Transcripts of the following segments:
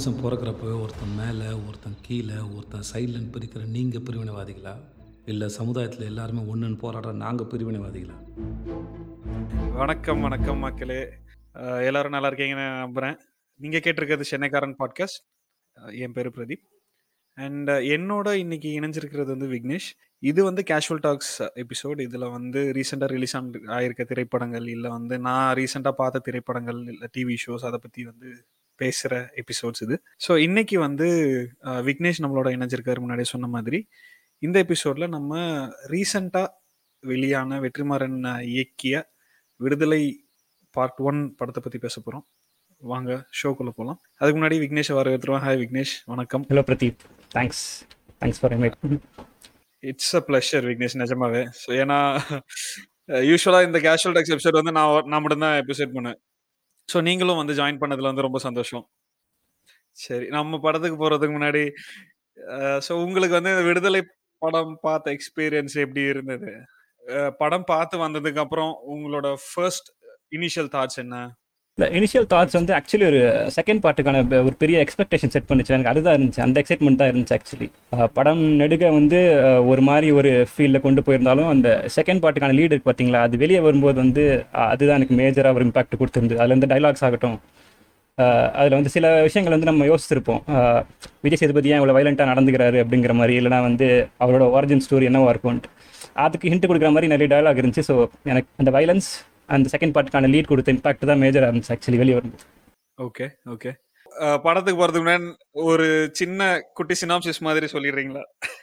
மனுஷன் பிறக்கிறப்ப ஒருத்தன் மேலே ஒருத்தன் கீழே ஒருத்தன் சைட்லன்னு பிரிக்கிற நீங்கள் பிரிவினைவாதிகளா இல்லை சமுதாயத்தில் எல்லாருமே ஒன்றுன்னு போராடுற நாங்கள் பிரிவினைவாதிகளா வணக்கம் வணக்கம் மக்களே அஹ் எல்லாரும் நல்லா இருக்கீங்கன்னு நான் நம்புகிறேன் நீங்கள் கேட்டிருக்கிறது சென்னைக்காரன் பாட்காஸ்ட் என் பேர் பிரதீப் அண்ட் என்னோட இன்னைக்கு இணைஞ்சிருக்கிறது வந்து விக்னேஷ் இது வந்து கேஷுவல் டாக்ஸ் எபிசோட் இதில் வந்து ரீசெண்டாக ரிலீஸ் ஆயிருக்க திரைப்படங்கள் இல்லை வந்து நான் ரீசெண்டாக பார்த்த திரைப்படங்கள் இல்லை டிவி ஷோஸ் அதை பற்றி வந்து பேசுகிற எபிசோட்ஸ் இது ஸோ இன்னைக்கு வந்து அஹ், விக்னேஷ் நம்மளோட இணைஞ்சிருக்காரு முன்னாடியே சொன்ன மாதிரி இந்த எபிசோடில் நம்ம ரீசெண்டாக வெளியான வெற்றிமாறன் அஹ், இயக்கிய விடுதலை பார்ட் ஒன் படத்தை பற்றி பேச போகிறோம் வாங்க ஷோக்குள்ளே போகலாம் அதுக்கு முன்னாடி விக்னேஷ் வரவேற்றுருவோம் ஹாய் விக்னேஷ் வணக்கம் hello Pradeep thanks thanks for invite it's a pleasure Vignesh நிஜமாவே ஸோ ஏன்னா யூஸ்வலாக இந்த கேஷுவல் டாக்ஸ் எபிசோட் வந்து நான் ஒரு- நான் மட்டும் தான் எபிசோட் பண்ணேன் ஸோ நீங்களும் வந்து ஜாயின் பண்ணதுல வந்து ரொம்ப சந்தோஷம் சரி நம்ம படத்துக்கு போகிறதுக்கு முன்னாடி ஸோ உங்களுக்கு வந்து இந்த விடுதலை படம் பார்த்த எக்ஸ்பீரியன்ஸ் எப்படி இருந்தது அஹ், படம் பார்த்து வந்ததுக்கு அப்புறம் உங்களோட ஃபர்ஸ்ட் இனிஷியல் தாட்ஸ் என்ன இந்த இனிஷியல் தாட்ஸ் வந்து ஆக்சுவலி ஒரு செகண்ட் பார்ட்டுக்கான ஒரு பெரிய எக்ஸ்பெக்டேஷன் செட் பண்ணிச்சு எனக்கு அதுதான் இருந்துச்சு அந்த எக்ஸைட்மெண்ட் தான் இருந்துச்சு ஆக்சுவலி படம் நெடுக வந்து அஹ், ஒரு மாதிரி ஒரு ஃபீல்டில் கொண்டு போயிருந்தாலும் அந்த செகண்ட் பார்ட்டுக்கான லீடு இருக்கு பார்த்தீங்களா அது வெளியே வரும்போது வந்து அஹ், அதுதான் எனக்கு மேஜராக ஒரு இம்பாக்ட் கொடுத்துருந்து அதில் வந்து டைலாக்ஸ் ஆகட்டும் அதில் வந்து சில விஷயங்கள் வந்து நம்ம யோசிச்சிருப்போம் அஹ், விஜய் சேதுபதி ஏன் இவ்வளோ வைலண்ட்டாக நடந்துக்கிறாரு அப்படிங்கிற மாதிரி இல்லைனா வந்து அவரோட ஒரிஜின் ஸ்டோரி என்னவா இருக்கும்ன்ட்டு அதுக்கு ஹிண்ட் கொடுக்குற மாதிரி நிறைய டயலாக் இருந்துச்சு ஸோ எனக்கு அந்த வைலன்ஸ் அந்த செகண்ட் பார்ட்டுக்கான லீட் கொடுத்த இம்பாக்ட் தான் மேஜராக இருந்துச்சு ஆக்சுவலி வெளியே வரும்போது ஓகே ஓகே படத்துக்கு போறதுக்கு முன்னாடி ஒரு சின்ன குட்டி சினாப்சிஸ் மாதிரி சொல்லிடுறீங்களா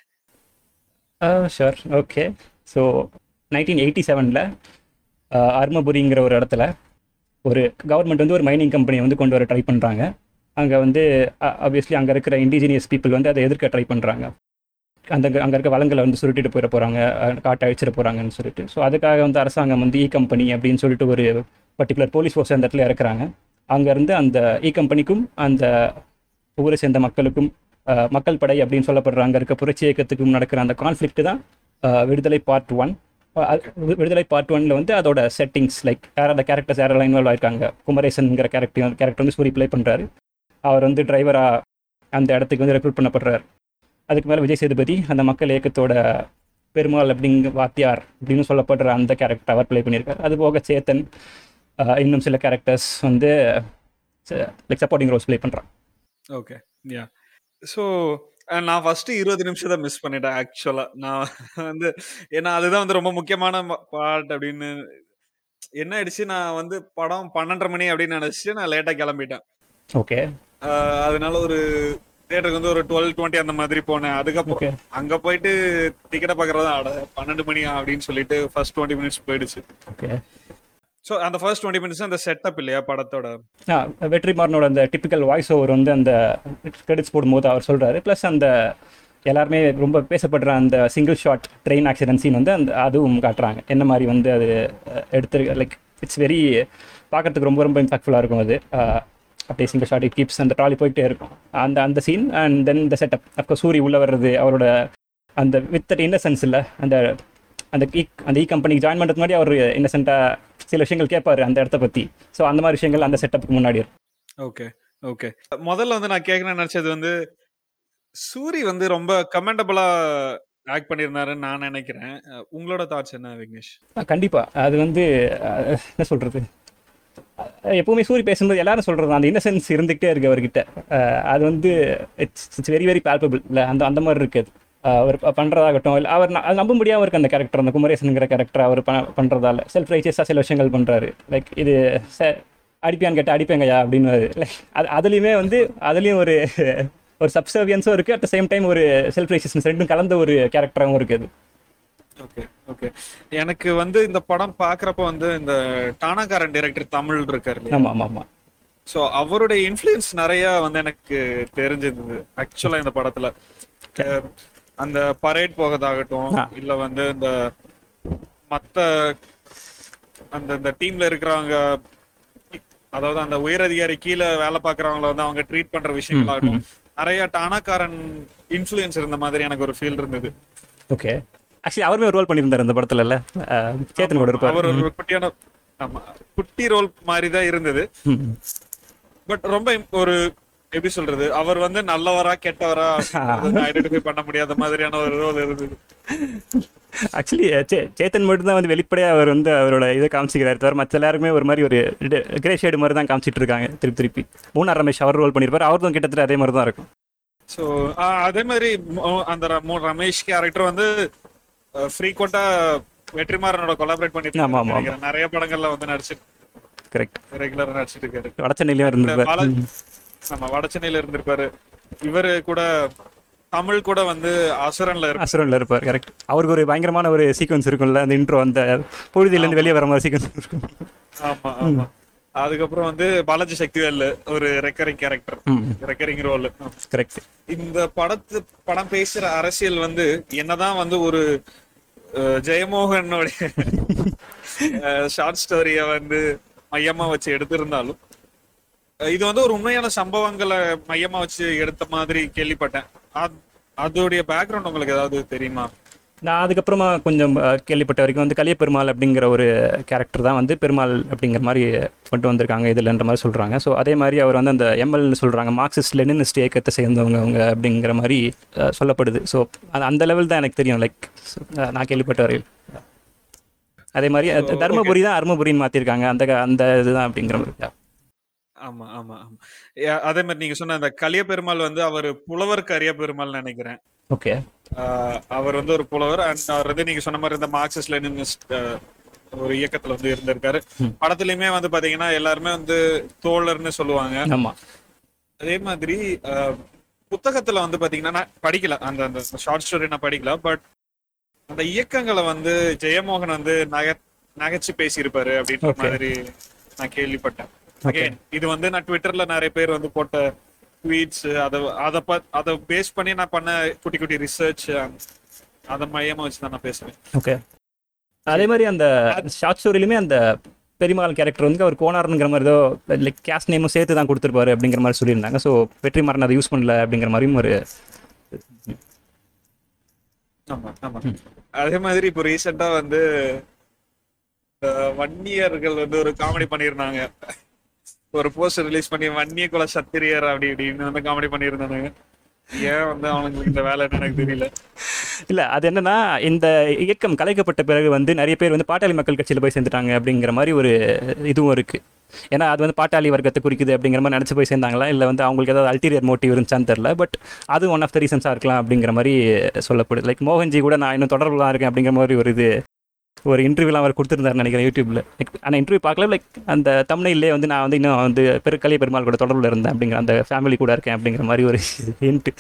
sure okay so nineteen eighty செவனில் அருமபுரிங்கிற ஒரு இடத்துல ஒரு கவர்மெண்ட் வந்து ஒரு மைனிங் கம்பெனியை வந்து கொண்டு வர ட்ரை பண்ணுறாங்க அங்கே வந்து ஆப்வியஸ்லி அங்கே இருக்கிற இண்டிஜினியஸ் பீப்புள் வந்து அதை எதிர்க்க ட்ரை பண்ணுறாங்க அந்த அங்கே இருக்க வளங்களை வந்து சுருட்டிட்டு போயிட போகிறாங்க காட்டை அழிச்சிட போகிறாங்கன்னு சொல்லிட்டு ஸோ அதுக்காக வந்து அரசாங்கம் வந்து இ கம்பெனி அப்படின்னு சொல்லிட்டு ஒரு பர்டிகுலர் போலீஸ் ஃபோர்ஸ் அந்த இடத்துல இறக்குறாங்க அங்கேருந்து அந்த இ கம்பெனிக்கும் அந்த ஊரை சேர்ந்த மக்களுக்கும் அஹ், மக்கள் படை அப்படின்னு சொல்லப்படுற அங்கே இருக்க புரட்சி இயக்கத்துக்கும் நடக்கிற அந்த கான்ஃப்ளிக்ட் தான் அஹ், விடுதலை பார்ட் ஒன் விடுதலை பார்ட் ஒன்ல வந்து அதோட செட்டிங்ஸ் லைக் யார் அந்த கேரக்டர்ஸ் யாரெல்லாம் இன்வால்வ் ஆயிருக்காங்க குமரேசன்ங்கிற கேரக்டர் கேரக்டர் வந்து சூரி ப்ளே பண்ணுறாரு அவர் வந்து டிரைவராக அந்த இடத்துக்கு வந்து ரெக்ரூட் பண்ணப்படுறாரு அதுக்கு மேலே விஜய் சேதுபதி அந்த மக்கள் இயக்கத்தோட பெருமாள் அப்படிங்க வாத்தியார் அப்படின்னு சொல்லப்படுற அந்த கேரக்டர் அவர் ப்ளே பண்ணியிருக்காரு அது போக சேத்தன் அஹ், இன்னும் சில கேரக்டர்ஸ் வந்து லைக் சப்போர்ட்டிங் ரோல்ஸ் ப்ளே பண்ணுறான் ஓகே யா ஸோ நான் ஃபர்ஸ்ட் இருபது நிமிஷம் தான் மிஸ் பண்ணிட்டேன் ஆக்சுவலா நான் வந்து ஏன்னா அதுதான் வந்து ரொம்ப முக்கியமான பார்ட் அப்படின்னு என்ன ஆயிடுச்சு நான் வந்து படம் பன்னெண்டரை மணி அப்படின்னு நினைச்சிட்டு நான் லேட்டா கிளம்பிட்டேன் ஓகே ஆஹ் அதனால ஒரு தியேட்டருக்கு வந்து ஒரு டுவெல் டுவெண்ட்டி அந்த மாதிரி போனேன் அதுக்கப்புறம் ஓகே அங்க போயிட்டு டிக்கெட்டை பாக்குறது அட பன்னெண்டு மணி அப்படின்னு சொல்லிட்டு ஃபர்ஸ்ட் டுவெண்ட்டி மினிட்ஸ் போயிடுச்சு ஓகே ஸோ அந்த ஃபர்ஸ்ட் டுவெண்ட்டி மினிட்ஸ் அந்த செட்டப் இல்லையா படத்தோட ஆ வெற்றிமாறனோட அந்த டிப்பிக்கல் வாய்ஸ் ஓவர் வந்து அந்த கிரெடிட்ஸ் போடும்போது அவர் சொல்கிறாரு ப்ளஸ் அந்த எல்லாருமே ரொம்ப பேசப்படுற அந்த single shot train accident scene வந்து அந்த அதுவும் காட்டுறாங்க என்ன மாதிரி வந்து அது அஹ், எடுத்து லைக் இட்ஸ் வெரி பார்க்கறதுக்கு ரொம்ப ரொம்ப இம்பாக்ட்ஃபுல்லாக இருக்கும் அது அஹ், அப்படியே சிங்கிள் ஷாட் இட் கீப்ஸ் அந்த ட்ராலி போயிட்டே இருக்கும் அந்த அந்த சீன் அண்ட் தென் இந்த செட்டப் அப்கோர்ஸ் சூரி உள்ளே வர்றது அவரோட அந்த வித் தட் இன்னசென்ஸ் இல்லை அந்த அந்த இ அந்த இ கம்பெனிக்கு ஜாயின் பண்ணுறதுக்கு முன்னாடி அவர் இன்னசென்ட்டாக சில விஷயங்கள் கேட்பாரு அந்த இடத்த பற்றி ஸோ அந்த மாதிரி விஷயங்கள் அந்த செட்டப்புக்கு முன்னாடி இருக்கும் ஓகே ஓகே முதல்ல வந்து நான் கேட்கணும்னு நினைச்சது வந்து சூரி வந்து ரொம்ப கமெண்டபிளா ஆக்ட் பண்ணியிருந்தாருன்னு நான் நினைக்கிறேன் அஹ் உங்களோட தாட்ஸ் என்ன விக்னேஷ் கண்டிப்பாக அது வந்து அஹ், என்ன சொல்கிறது எப்பவுமே சூரி பேசும்போது எல்லாரும் சொல்கிறது அந்த இன்னசென்ஸ் இருந்துகிட்டே இருக்கு அவர்கிட்ட அஹ், அது வந்து it's it's very very palpable இல்லை அந்த அந்த மாதிரி இருக்குது அவர் ப- பண்றதாகட்டும் இல்லை அவர் ந- அது நம்ப முடியாம இருக்கு அந்த கேரக்டர் அந்த குமரேசனுங்கிற கேரக்டர் அவர் ப பண்ணுறதால செல்ஃப் ரைச்சியஸாக சில விஷயங்கள் பண்ணுறாரு லைக் இது ச அடிப்பியான்னு கேட்டால் அடிப்பேங்கய்யா அப்படின்னு லைக் அது அதுலேயுமே வந்து அதுலேயும் ஒரு ஒரு சப்சர்வியன்ஸும் இருக்குது அட் த சேம் டைம் ஒரு செல்ஃப் ரைச்சியஸ்னஸ் ரெண்டும் கலந்த ஒரு கேரக்டராகவும் இருக்குது ஓகே ஓகே எனக்கு வந்து இந்த படம் பாக்குறப்ப வந்து இந்த டானாகாரன் டைரக்டர் தமிழ் இருக்காரு இல்லையா ஆமாம் ஆமாம் ஆமாம் ஸோ அவருடைய இன்ஃப்ளூயன்ஸ் நிறைய வந்து எனக்கு தெரிஞ்சிருந்தது ஆக்சுவலா இந்த படத்துல அஹ் அந்த பரேட் போகிறதாகட்டும் ஆ. இல்ல வந்து இந்த மத்த அந்த இந்த டீம்ல இருக்கிறவங்க அதாவது அந்த உயரதிகாரி கீழே வேலை பார்க்கறவங்கள வந்து அவங்க ட்ரீட் பண்ற விஷயங்களாகட்டும் நிறைய டானாக்காரன் இன்ஃப்ளூயன்ஸ் இருந்த மாதிரி எனக்கு ஒரு ஃபீல் இருந்தது ஓகே ஆக்சுவலி அவருமே ஒரு ரோல் பண்ணியிருந்தார் இந்த படத்துல இல்ல அஹ், சேத்தன் கூட இருப்பார் அவர் ஒரு குட்டியான ஆமா குட்டி ரோல் மாதிரி தான் இருந்தது ம். பட் ரொம்ப im- ஒரு எப்படி சொல்றது அவர் வந்து நல்லவரா கெட்டவரா ஐடென்டிஃபை பண்ண முடியாத மாதிரியான ஒரு ரோல் இருந்தது ஆக்சுவலி சேத்தன் மட்டும் தான் வந்து வெளிப்படையாக அவர் வந்து அவரோட இதை காமிச்சிக்கிறாரு தவிர மற்ற எல்லாருமே ஒரு மாதிரி ஒரு கிரே ஷேடு மாதிரி தான் காமிச்சிட்டு இருக்காங்க திருப்பி திருப்பி மூணார் ரமேஷ் அவர் ரோல் பண்ணியிருப்பார் அவர்தான் கிட்டத்தட்ட அதே மாதிரி தான் இருக்கும் ஸோ அதே மாதிரி மு- அந்த ர- ரமேஷ் கேரக்டர் வந்து ஃப்ரீக்வெண்டா வெற்றிமாறனோட கொலாபரேட் பண்ணி ஆமா, ஆமா, நினைக்கிறேன். நிறைய படங்கள்ல வந்து நடிச்சு கரெக்ட் ரெகுலரா நடிச்சிட்டு இருக்காரு வடச்சென்னையிலையும் இருந்திருப்பார் பாலா- ஆமா வடச்சென்னையில இருந்திருப்பாரு இவரு கூட தமிழ் கூட வந்து அசுரன்ல இருக்கு அசுரனில் இருப்பார் கரெக்ட் அவருக்கு ஒரு பயங்கரமான ஒரு சீக்வன்ஸ் இருக்கும்ல அந்த இன்ட்ரோ அந்த பொழுதிலேருந்து வெளியே வர மாதிரி சீக்வன்ஸ் இருக்கும் ஆமா ஆமா அதுக்கப்புறம் வந்து பாலாஜி சக்திவேல் ஒரு ரெக்கரிங் கேரக்டர் ம் ரெக்கரிங் ரோல் கரெக்ட் இந்த படத்து படம் பேசுற அரசியல் வந்து என்னதான் வந்து ஒரு அஹ், ஜெயமோகனுடைய ஷார்ட் ஸ்டோரிய வந்து மையமா வச்சு எடுத்திருந்தாலும் அஹ், இது வந்து ஒரு உண்மையான சம்பவங்களை மையமா வச்சு எடுத்த மாதிரி கேள்விப்பட்டேன் அத்- அதோடைய பேக்ரவுண்ட் உங்களுக்கு ஏதாவது தெரியுமா நான் அதுக்கப்புறமா கொஞ்சம் அஹ், கேள்விப்பட்ட வரைக்கும் வந்து கலிய பெருமாள் அப்படிங்கிற ஒரு கேரக்டர் தான் வந்து பெருமாள் அப்படிங்கிற மாதிரி கொண்டு வந்திருக்காங்க இதுலன்ற மாதிரி சொல்கிறாங்க ஸோ அதே மாதிரி அவர் வந்து அந்த எம்எல்னு சொல்கிறாங்க மார்க்சிஸ்ட் லெனினிஸ்ட் இயக்கத்தை சேர்ந்தவங்க அவங்க அப்படிங்கிற மாதிரி அஹ், சொல்லப்படுது ஸோ அந்த லெவல் தான் எனக்கு தெரியும் லைக் நான் கேள்விப்பட்ட வரையில் அதே மாதிரி அஹ், தர்மபுரி தான் அருமபுரின்னு மாற்றிருக்காங்க அந்த க- அந்த இதுதான் அப்படிங்கிற மாதிரி Yeah. ஆமா ஆமா ஆமா ஏ- அதே மாதிரி நீங்க சொன்ன அந்த கலிய பெருமாள் வந்து அவர் புலவர் கரிய பெருமாள் நினைக்கிறேன் ஓகே ஆஹ் அவர் வந்து ஒரு புலவர் அண்ட் அவர் வந்து நீங்க சொன்ன மாதிரி இந்த மார்க்சிஸ்ட் லெனினிஸ்ட் ஒரு இயக்கத்துல வந்து இருந்திருக்காரு படத்துலயுமே வந்து பாத்தீங்கன்னா எல்லாருமே வந்து தோழர்னு சொல்லுவாங்க ஆமாம் அதே மாதிரி ஆஹ் புத்தகத்துல வந்து பாத்தீங்கன்னா நான் படிக்கல அந்த அந்த ஷார்ட் ஸ்டோரி நான் படிக்கல பட் அந்த இயக்கங்களை வந்து ஜெயமோகன் வந்து நக நகைச்சு பேசியிருப்பாரு அப்படின்ற Okay. மாதிரி நான் கேள்விப்பட்டேன் அகைன் இது வந்து நான் ட்விட்டர்ல நிறைய பேர் வந்து போட்ட ட்வீட்ஸ் அதை அதை பத் அதை பேஸ் பண்ணி நான் பண்ண குட்டி குட்டி ரிசர்ச் அதை மையமா வச்சு தான் நான் பேசுவேன் ஓகே அதே மாதிரி அந்த ஷார்ட் ஸ்டோரியிலுமே அந்த பெருமாள் கேரக்டர் வந்து அவர் கோனார்ங்கிற மாதிரி ஏதோ லைக் கேஸ்ட் நேமும் சேர்த்து தான் கொடுத்துருப்பாரு அப்படிங்கிற மாதிரி சொல்லியிருந்தாங்க ஸோ வெற்றிமாறன் அதை யூஸ் பண்ணல அப்படிங்கிற மாதிரியும் ஒரு ஆமா ஆமா அதே மாதிரி இப்போ ரீசெண்டா வந்து அஹ், வன்னியர்கள் வந்து ஒரு காமெடி பண்ணியிருந்தாங்க ஒரு போஸ்டர் ரிலீஸ் பண்ணி வன்னிய குல சத்திரியர் அப்படி இப்படின்னு வந்து காமெடி பண்ணியிருந்தாங்க ஏன் வந்து அவனுங்களுக்கு இந்த வேலைன்னு எனக்கு தெரியல இல்லை அது என்னன்னா இந்த இயக்கம் கலைக்கப்பட்ட பிறகு வந்து நிறைய பேர் வந்து பாட்டாளி மக்கள் கட்சியில் போய் சேர்ந்துட்டாங்க அப்படிங்கிற மாதிரி ஒரு இதுவும் இருக்குது ஏன்னா அது வந்து பாட்டாளி வர்க்கத்தை குறிக்குது அப்படிங்கிற மாதிரி நினச்சி போய் சேர்ந்தாங்களா இல்லை வந்து அவங்களுக்கு ஏதாவது அல்டீரியர் மோட்டிவ் இருந்துச்சான்னு தெரில பட் அது ஒன் ஆஃப் த ரீசன்ஸாக இருக்கலாம் அப்படிங்கிற மாதிரி சொல்லப்படுது லைக் மோகன்ஜி கூட நான் இன்னும் தொடர்புல தான் இருக்கேன் அப்படிங்கிற மாதிரி ஒரு இது ஒரு இன்டர்வியூலாம் அவர் கொடுத்துருந்தாரு நினைக்கிறேன் யூடியூப்ல லைக் ஆனால் இன்டர்வியூ பார்க்கல லைக் அந்த தமிழ்நிலே வந்து நான் வந்து இன்னும் வந்து பெருக்கலை பெருமாள் கூட தொடர்பில் இருந்தேன் அப்படிங்கிற அந்த ஃபேமிலி கூட இருக்கேன் அப்படிங்கிற மாதிரி ஒரு ஹிண்ட்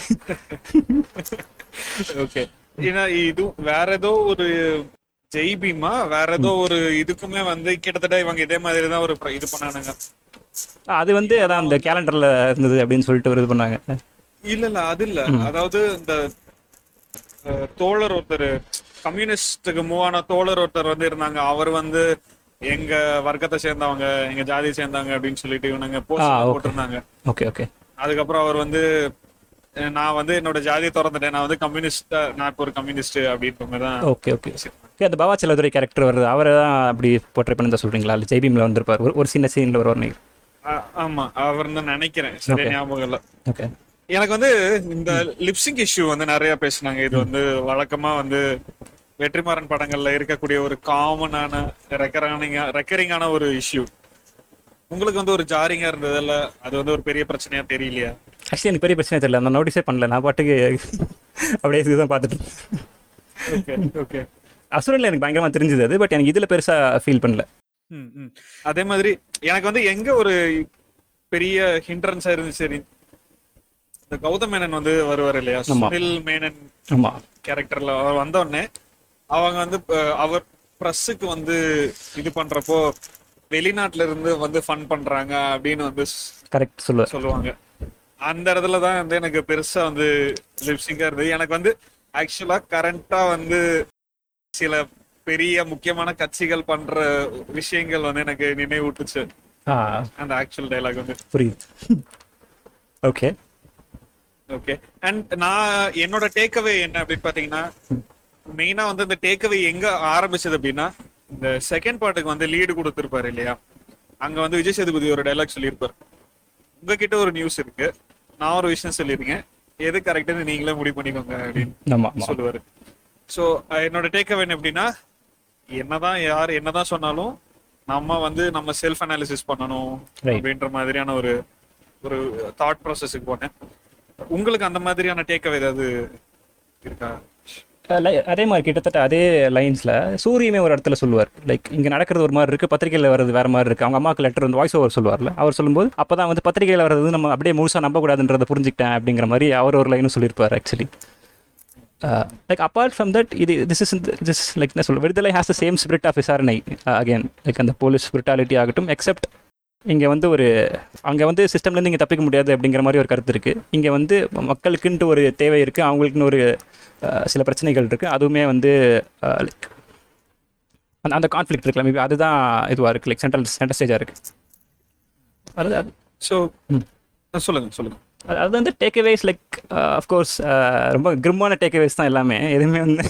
ஓகே ஏன்னா இது வேற ஏதோ ஒரு ஜெய் பீமா வேற ஏதோ ஒரு இதுக்குமே வந்து கிட்டத்தட்ட இவங்க இதே மாதிரி தான் ஒரு இது பண்ணானுங்க அது வந்து அதான் அந்த கேலண்டரில் இருந்தது அப்படின்னு சொல்லிட்டு ஒரு இது பண்ணாங்க இல்ல இல்ல அது இல்ல அதாவது இந்த அஹ், தோழர் ஒருத்தர் கம்யூனிஸ்டுக்கு மூவ் ஆன தோழர் ஒருத்தர் வந்து இருந்தாங்க அவர் வந்து எங்க வர்க்கத்தை சேர்ந்தவங்க எங்க ஜாதியை சேர்ந்தவங்க அப்படின்னு சொல்லிட்டு இவனுங்க ஆ, போஸ்ட் okay. போட்டிருந்தாங்க ஓகே ஓகே அதுக்கப்புறம் அவர் வந்து அஹ், நான் வந்து என்னோட ஜாதியை திறந்துட்டேன் நான் வந்து கம்யூனிஸ்ட் நான் இப்போ ஒரு கம்யூனிஸ்ட் அப்படின்ற மாதிரி தான் ஓகே ஓகே ஓகே அந்த பவா செல்லதுரை கேரக்டர் வருது அவரை தான் அப்படி போர்ட்ரே பண்ணி தான் சொல்கிறீங்களா இல்லை ஜெய்பீமில் வந்திருப்பார் ஒரு ஒரு சின்ன சீனில் ஒரு ஒரு ஆ- ஆமா அவர் தான் நினைக்கிறேன் சரியா Okay. ஞாபகம் இல்ல ஓகே எனக்கு வந்து இந்த லிப்சிங் இஷ்யூ வந்து நிறைய பேசுனாங்க இது வந்து வழக்கமா வந்து வெற்றிமாறன் படங்கள்ல இருக்கக்கூடிய ஒரு காமனான ரெக்கரிங் ரெக்கரிங்கான ஒரு இஷ்யூ உங்களுக்கு வந்து ஒரு ஜாரிங்கா இருந்ததுல அது வந்து ஒரு பெரிய பிரச்சனையா தெரியலையா ஆக்சுவலி எனக்கு பெரிய பிரச்சனை தெரியல நான் நோட்டீஸே பண்ணல நான் பாட்டுக்கு அப்படியே இதுதான் பார்த்துட்டு இருந்தேன். ஓகே ஓகே அசுரனில் எனக்கு பயங்கரமாக தெரிஞ்சது அது பட் எனக்கு இதில் பெருசாக ஃபீல் பண்ணல அதே மாதிரி எனக்கு வந்து எங்க ஒரு பெரிய ஹிண்ட்ரன்ஸா இருந்துச்சு சரி இந்த கௌதம் மேனன் வந்து வருவார் இல்லையா ஆமா. சுனில் மேனன் ஆமாம் கேரக்டர்ல அவர் வந்த உடனே அவங்க வந்து அஹ், அவர் ப்ரெஸ்ஸுக்கு வந்து இது பண்றப்போ வெளிநாட்டுல இருந்து வந்து ஃபன் பண்றாங்க அப்படின்னு வந்து ஸ்- கரெக்ட் சொல்லுவேன் சொல்லுவாங்க அந்த இடத்துல தான் வந்து எனக்கு பெருசா வந்து லிப்ஸிங்கா இருந்தது எனக்கு வந்து ஆக்சுவலா கரண்டா வந்து சில பெரிய முக்கியமான கட்சிகள் பண்ற விஷயங்கள் வந்து எனக்கு நினைவூட்டுச்சு ஆ அந்த ஆக்சுவல் டைலாக் வந்து புரியுது ஓகே ஓகே அண்ட் நான் என்னோட டேக்அவே என்ன அப்படின்னு பாத்தீங்கன்னா மெயினா வந்து இந்த டேக்அவே எங்க ஆரம்பிச்சது அப்படின்னா இந்த செகண்ட் பார்ட்டுக்கு வந்து லீடு கொடுத்திருப்பாரு இல்லையா அங்க வந்து விஜய் சேதுபதி ஒரு டைலாக் சொல்லியிருப்பாரு உங்ககிட்ட ஒரு நியூஸ் இருக்கு நான் ஒரு விஷயம் சொல்லியிருக்கேன் எது கரெக்ட்னு நீங்களே முடிவு பண்ணிக்கோங்க அப்படின்னு ஆமாம் ஆமாம் சொல்லுவாரு ஸோ என்னோட டேக் அவே எப்படின்னா என்னதான் யார் என்னதான் சொன்னாலும் நம்ம வந்து நம்ம செல்ஃப் அனாலிசிஸ் பண்ணணும் Right. அப்படின்ற மாதிரியான ஒரு ஒரு தாட் ப்ராசஸுக்கு போனேன் உங்களுக்கு அந்த மாதிரியான டேக் அவே ஏதாவது இருக்கா அஹ் like அதே மாதிரி கிட்டத்தட்ட அதே லைன்ஸில் சூரியமே ஒரு இடத்துல சொல்லுவார் லைக் இங்கே நடக்கிறது ஒரு மாதிரி இருக்குது பத்திரிகையில் வர்றது வேறு மாதிரி இருக்குது அவங்க அம்மாவுக்கு லெட்டர் வந்து வாய்ஸ் ஓவர் சொல்லுவார்ல அவர் சொல்லும்போது அப்போ தான் வந்து பத்திரிகையில் வர்றது வந்து நம்ம அப்படியே முழுசாக நம்பக்கூடாதுன்றதை புரிஞ்சுக்கிட்டேன் அப்படிங்கிற மாதிரி அவர் ஒரு லைனும் சொல்லியிருப்பார் actually like apart from that இது திஸ் இஸ் திஸ் லைக் என்ன சொல்ல Viduthalai has the same spirit of Visaranai again like அந்த போலீஸ் ஸ்பிரிட்டாலிட்டி ஆகட்டும் எக்ஸப்ட் இங்கே வந்து ஒரு அங்கே வந்து சிஸ்டம்லேருந்து இங்கே தப்பிக்க முடியாது அப்படிங்கிற மாதிரி ஒரு கருத்து இருக்குது இங்கே வந்து மக்களுக்குன்ட்டு ஒரு தேவை இருக்குது அவங்களுக்குன்னு ஒரு அஹ், சில பிரச்சனைகள் இருக்குது அதுவுமே வந்து லைக் அந்த அந்த கான்ஃப்ளிக்ட் இருக்குல்ல மேபி அதுதான் இதுவாக இருக்குது லைக் சென்ட்ரல் சென்டர் ஸ்டேஜாக இருக்குது அது அது- ஸோ ம். சொல்லுங்க சொல்லுங்க அது அது வந்து டேக்அவேஸ் லைக் அஃப்கோர்ஸ் ரொம்ப கிரிம்மான டேக்அவேஸ் தான் எல்லாமே எதுவுமே வந்து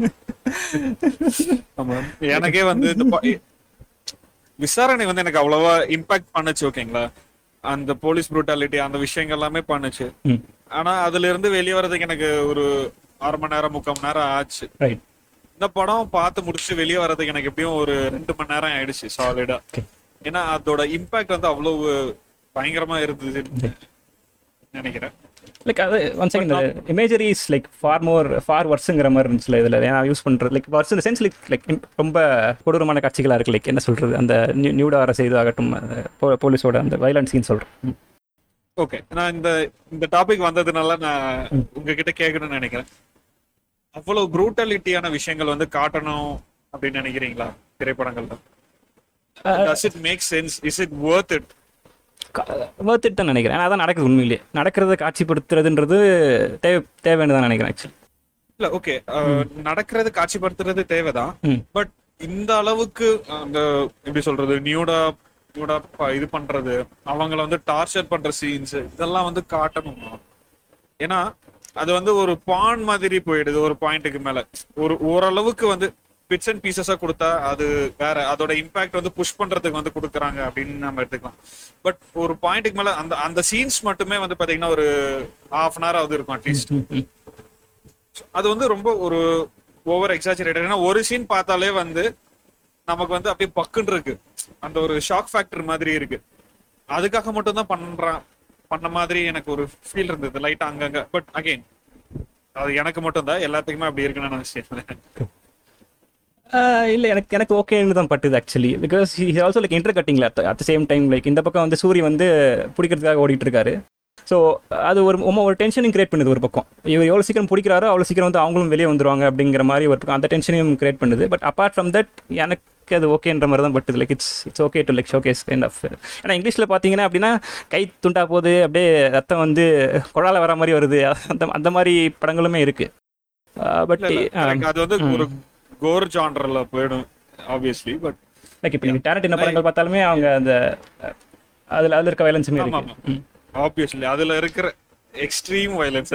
ஆமா எனக்கே வந்து இந்த ப- விசாரணை வந்து எனக்கு அவ்வளவா இம்பாக்ட் பண்ணுச்சு ஓகேங்களா அந்த போலீஸ் ப்ரூட்டாலிட்டி அந்த விஷயங்கள் எல்லாமே பண்ணுச்சு ம் ஆனா அதுல இருந்து வெளியே வர்றதுக்கு எனக்கு ஒரு அரை மணி நேரம் முக்கால் மணி நேரம் ஆச்சு ரைட் இந்த படம் பார்த்து முடிச்சு வெளியே வர்றதுக்கு எனக்கு எப்படியும் ஒரு ரெண்டு மணி நேரம் ஆயிடுச்சு சாலிடா Okay. ஏன்னா அதோட இம்பாக்ட் வந்து அவ்வளவு பயங்கரமா இருந்ததுன்னு நினைக்கிறேன் லைக் அது one second imagery is like for more for வர்ஸுங்கிற மாதிரி இருந்துச்சுல இதில் ஏன்னா யூஸ் பண்ணுறது லைக் வர்ஸ் இந்த சென்ஸ் லைக் லைக் ரொம்ப கொடூரமான காட்சிகளாக இருக்குது லைக் என்ன சொல்கிறது அந்த நியூ நியூடார செய்து ஆகட்டும் அந்த போ- போலீஸோட அந்த வைலன்ஸ் சீன் சொல்கிறேன் ஓகே நான் இந்த இந்த டாபிக் வந்ததுனால நான் உங்ககிட்ட கேட்கணும்னு நினைக்கிறேன் அவ்வளவு ப்ரூட்டாலிட்டியான விஷயங்கள் வந்து காட்டணும் அப்படின்னு நினைக்கிறீங்களா திரைப்படங்கள்ல does it make sense is it worth it worth it தான் நினைக்கிறேன் ஏன்னா அதான் நடக்குது உண்மையிலேயே நடக்கிறத காட்சிப்படுத்துறதுன்றது தேவை தேவைன்னு தான் நினைக்கிறேன் ஆக்சுவலி இல்ல ஓகே நடக்கிறது காட்சிப்படுத்துறது தேவைதான் ம் பட் இந்த அளவுக்கு அந்த எப்படி சொல்றது நியூடா நியூடா ப- இது பண்றது அவங்கள வந்து டார்ச்சர் பண்ற சீன்ஸ் இதெல்லாம் வந்து காட்டணும் ஏன்னா அது வந்து ஒரு பான் மாதிரி போயிடுது ஒரு பாயிண்ட்டுக்கு மேல ஒரு ஓரளவுக்கு வந்து பிட்ஸ் அண்ட் பீசஸா கொடுத்தா அது வேற அதோட இம்பாக்ட் வந்து புஷ் பண்றதுக்கு வந்து கொடுக்குறாங்க அப்படின்னு நம்ம எடுத்துக்கலாம் பட் ஒரு பாயிண்ட்டுக்கு மேல அந்த அந்த சீன்ஸ் மட்டுமே வந்து பாத்தீங்கன்னா ஒரு ஹாஃப் அன் ஹவர் ஆகுது இருக்கும் அட்லீஸ்ட் அது வந்து ரொம்ப ஒரு ஓவர் எக்ஸாச்சுரேட்டட் ஏன்னா ஒரு சீன் பார்த்தாலே வந்து நமக்கு வந்து அப்படியே பக்குன்னு இருக்கு அந்த ஒரு ஷாக் ஃபேக்டர் மாதிரி இருக்கு அதுக்காக மட்டும் தான் பண்றான் பண்ண மாதிரி எனக்கு ஒரு ஃபீல் இருந்தது லைட் அங்கங்க பட் அகைன் அது எனக்கு மட்டும் தான் எல்லாத்துக்குமே அப்படி இருக்குன்னு நான் நினைச்சேன் இல்லை எனக்கு எனக்கு ஓகேன்னு தான் பட்டுது actually because he also like inter கட்டிங்ல அட் சேம் டைம் லைக் இந்த பக்கம் வந்து சூரிய வந்து பிடிக்கிறதுக்காக ஓடிட்டு இருக்காரு ஸோ அது ஒரு உம்ம ஒரு டென்ஷனையும் கிரியேட் பண்ணுது ஒரு பக்கம் இவர் எவ்வளோ சீக்கிரம் பிடிக்கிறாரோ அவ்வளோ சீக்கிரம் வந்து அவங்களும் வெளியே வந்துருவாங்க அப்படிங்கிற மாதிரி ஒரு பக்கம் அந்த டென்ஷனையும் கிரியேட் பண்ணுது பட் அப்பார்ட் ஃப்ரம் தட் எனக்கு அது ஓகேன்ற மாதிரி தான் பட்டுது like it's it's okay to like showcase kind of ஏன்னா இங்கிலீஷில் பார்த்தீங்கன்னா அப்படின்னா கை துண்டா போகுது அப்படியே ரத்தம் வந்து குழால வர மாதிரி வருது அந்த அந்த மாதிரி படங்களுமே இருக்கு பட் இல்ல, இல்ல, எனக்கு அது வந்து ஒரு கோர் ஜான்டர்ல போயிடும் ஆப்வியஸ்லி பட் லைக் இப்போ நீங்கள் டேரண்டினோ படங்கள் பார்த்தாலுமே அவங்க அந்த அதில் அதில் இருக்க வயலன்ஸுமே ஆமா இருக்கு ம். ஆப்வியஸ்லி அதுல இருக்கிற எக்ஸ்ட்ரீம் வயலன்ஸ்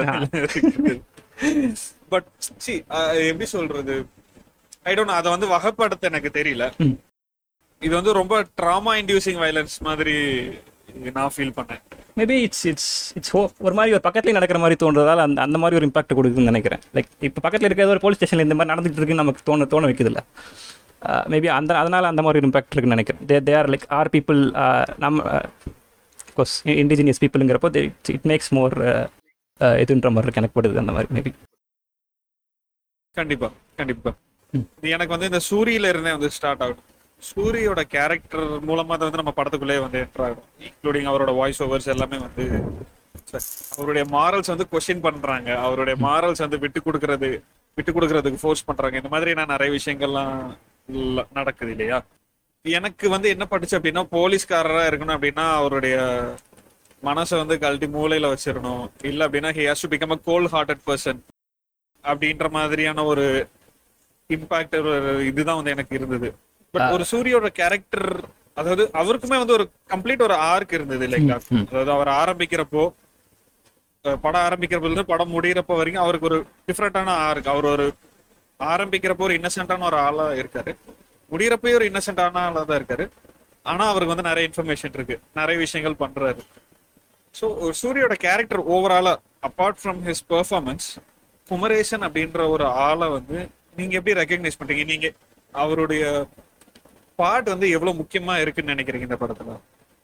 பட் சி எப்படி சொல்றது ஐ டோன்ட் அதை வந்து வகைப்படுத்த எனக்கு தெரியல ம். இது வந்து ரொம்ப ட்ராமா இன்டியூசிங் வயலன்ஸ் மாதிரி நான் ஃபீல் பண்ணேன் மேபி இட்ஸ் இட்ஸ் இட்ஸ் ஹோ ஒரு மாதிரி ஒரு பக்கத்துலேயே நடக்கிற மாதிரி தோன்றதால அந்த அந்த மாதிரி ஒரு இம்பாக்ட் கொடுக்குதுன்னு நினைக்கிறேன் லைக் இப்போ பக்கத்தில் இருக்கிற ஒரு போலீஸ் ஸ்டேஷனில் இந்த மாதிரி நடந்துட்டு இருக்குன்னு நமக்கு தோண தோண வைக்குதுல்ல மேபி அந்த அதனால அந்த மாதிரி ஒரு இம்பாக்ட் இருக்குன்னு நினைக்கிறேன் they they are like are people நம்ம கோர்ஸ் இண்டிஜினியஸ் பீப்புளுங்கிறப்போ இட் மேக்ஸ் மோர் இதுன்ற மாதிரி இருக்கு எனக்கு படுது அந்த மாதிரி மேபி கண்டிப்பா கண்டிப்பா ம். இது எனக்கு வந்து இந்த சூரியில இருந்தே வந்து ஸ்டார்ட் ஆகும் சூரியோட கேரக்டர் மூலமா தான் வந்து நம்ம படத்துக்குள்ளே வந்து என்டர் ஆகும் இன்க்ளூடிங் அவரோட வாய்ஸ் ஓவர்ஸ் எல்லாமே வந்து ச- அவருடைய மாரல்ஸ் வந்து கொஸ்டின் பண்றாங்க அவருடைய மாரல்ஸ் வந்து விட்டு கொடுக்கறது விட்டு கொடுக்கறதுக்கு ஃபோர்ஸ் பண்றாங்க இந்த மாதிரி நான் நிறைய விஷயங்கள்லாம் இல்ல- நடக்குது இல்லையா எனக்கு வந்து என்ன பட்டுச்சு அப்படின்னா போலீஸ்காரரா இருக்கணும் அப்படின்னா அவருடைய மனசை வந்து கழட்டி மூலையில வச்சிடணும் இல்ல அப்படின்னா he has to become a cold hearted person அப்படின்ற மாதிரியான ஒரு இம்பாக்ட் இதுதான் வந்து எனக்கு இருந்தது பட் ஒரு சூரியோட கேரக்டர் அதாவது அவருக்குமே வந்து ஒரு கம்ப்ளீட் ஒரு ஆர்க் இருந்தது இல்லைங்களா ம். அதாவது அவர் ஆரம்பிக்கிறப்போ அஹ், படம் ஆரம்பிக்கிறப்போ இருந்து படம் முடியிறப்போ வரைக்கும் அவருக்கு ஒரு டிஃப்ரெண்டான ஆர்க் அவர் ஒரு ஆரம்பிக்கிறப்போ ஒரு இன்னசென்டான ஒரு ஆளா இருக்காரு முடியிறப்போ ஒரு இன்னசென்டான ஆளா தான் இருக்காரு ஆனா அவருக்கு வந்து நிறைய இன்ஃபர்மேஷன் இருக்கு நிறைய விஷயங்கள் பண்றாரு ஸோ சூரியோட கேரக்டர் ஓவராலா apart from his performance Kumaresan அப்படின்ற ஒரு ஆளை வந்து நீங்க எப்படி ரெக்கக்னைஸ் பண்றீங்க நீங்க அவருடைய பார்ட் வந்து எவ்வளவு முக்கியமா இருக்குன்னு நினைக்கிறீங்க இந்த படத்துல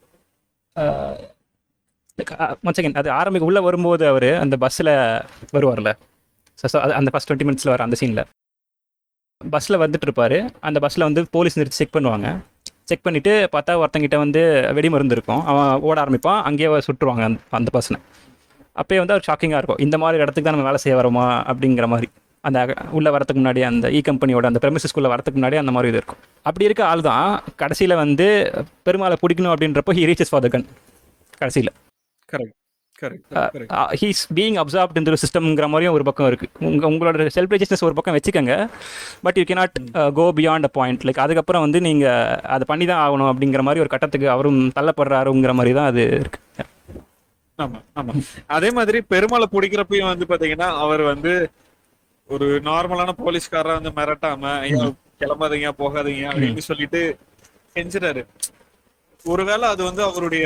ஒன் செகண்ட் அது ஆரம்பிக்க உள்ளே வரும்போது அவர் அந்த பஸ்ஸில் வருவார்ல ஸோ ஸோ அந்த ஃபஸ்ட் டுவெண்ட்டி மினிட்ஸில் வர அந்த சீனில் பஸ்ஸில் வந்துட்டு இருப்பாரு அந்த பஸ்ஸில் வந்து போலீஸ் நிறுத்தி செக் பண்ணுவாங்க செக் பண்ணிவிட்டு பார்த்தா ஒருத்தங்கிட்ட வந்து வெடி மருந்து இருக்கும் அவன் ஓட ஆரம்பிப்பான் அங்கேயே சுட்டுருவாங்க அந்த அந்த பர்சனை அப்பயே வந்து அவர் ஷாக்கிங்காக இருக்கும் இந்த மாதிரி இடத்துக்கு தான் நம்ம வேலை செய்ய வரோமா அப்படிங்கிற மாதிரி அந்த உள்ளே வரதுக்கு முன்னாடி அந்த இ கம்பெனியோட அந்த ப்ரெமிசஸ்குள்ளே வரதுக்கு முன்னாடி அந்த மாதிரி இது இருக்கும் அப்படி இருக்க ஆள் தான் கடைசியில் வந்து பெருமாளை பிடிக்கணும் அப்படின்றப்போ he reaches for the gun கடைசியில் correct correct correct he's being absorbed இந்த சிஸ்டம்ங்கிற மாதிரியும் ஒரு பக்கம் இருக்குது உங்கள் உங்களோட செல்ஃப் ரிஜிஸ்டன்ஸ் ஒரு பக்கம் வச்சுக்கோங்க but you cannot go beyond a point like அதுக்கப்புறம் வந்து நீங்கள் அதை பண்ணி தான் ஆகணும் அப்படிங்கிற மாதிரி ஒரு கட்டத்துக்கு அவரும் தள்ளப்படுறாருங்கிற மாதிரி தான் அது இருக்குது ஆமா ஆமா அதே மாதிரி பெருமாளை பிடிக்கிறப்பையும் வந்து பாத்தீங்கன்னா அவர் வந்து ஒரு நார்மலான போலீஸ்காரா வந்து மிரட்டாம ஐயோ கிளம்பாதீங்க போகாதீங்க அப்படின்னு சொல்லிட்டு செஞ்சுறாரு ஒருவேளை அது வந்து அவருடைய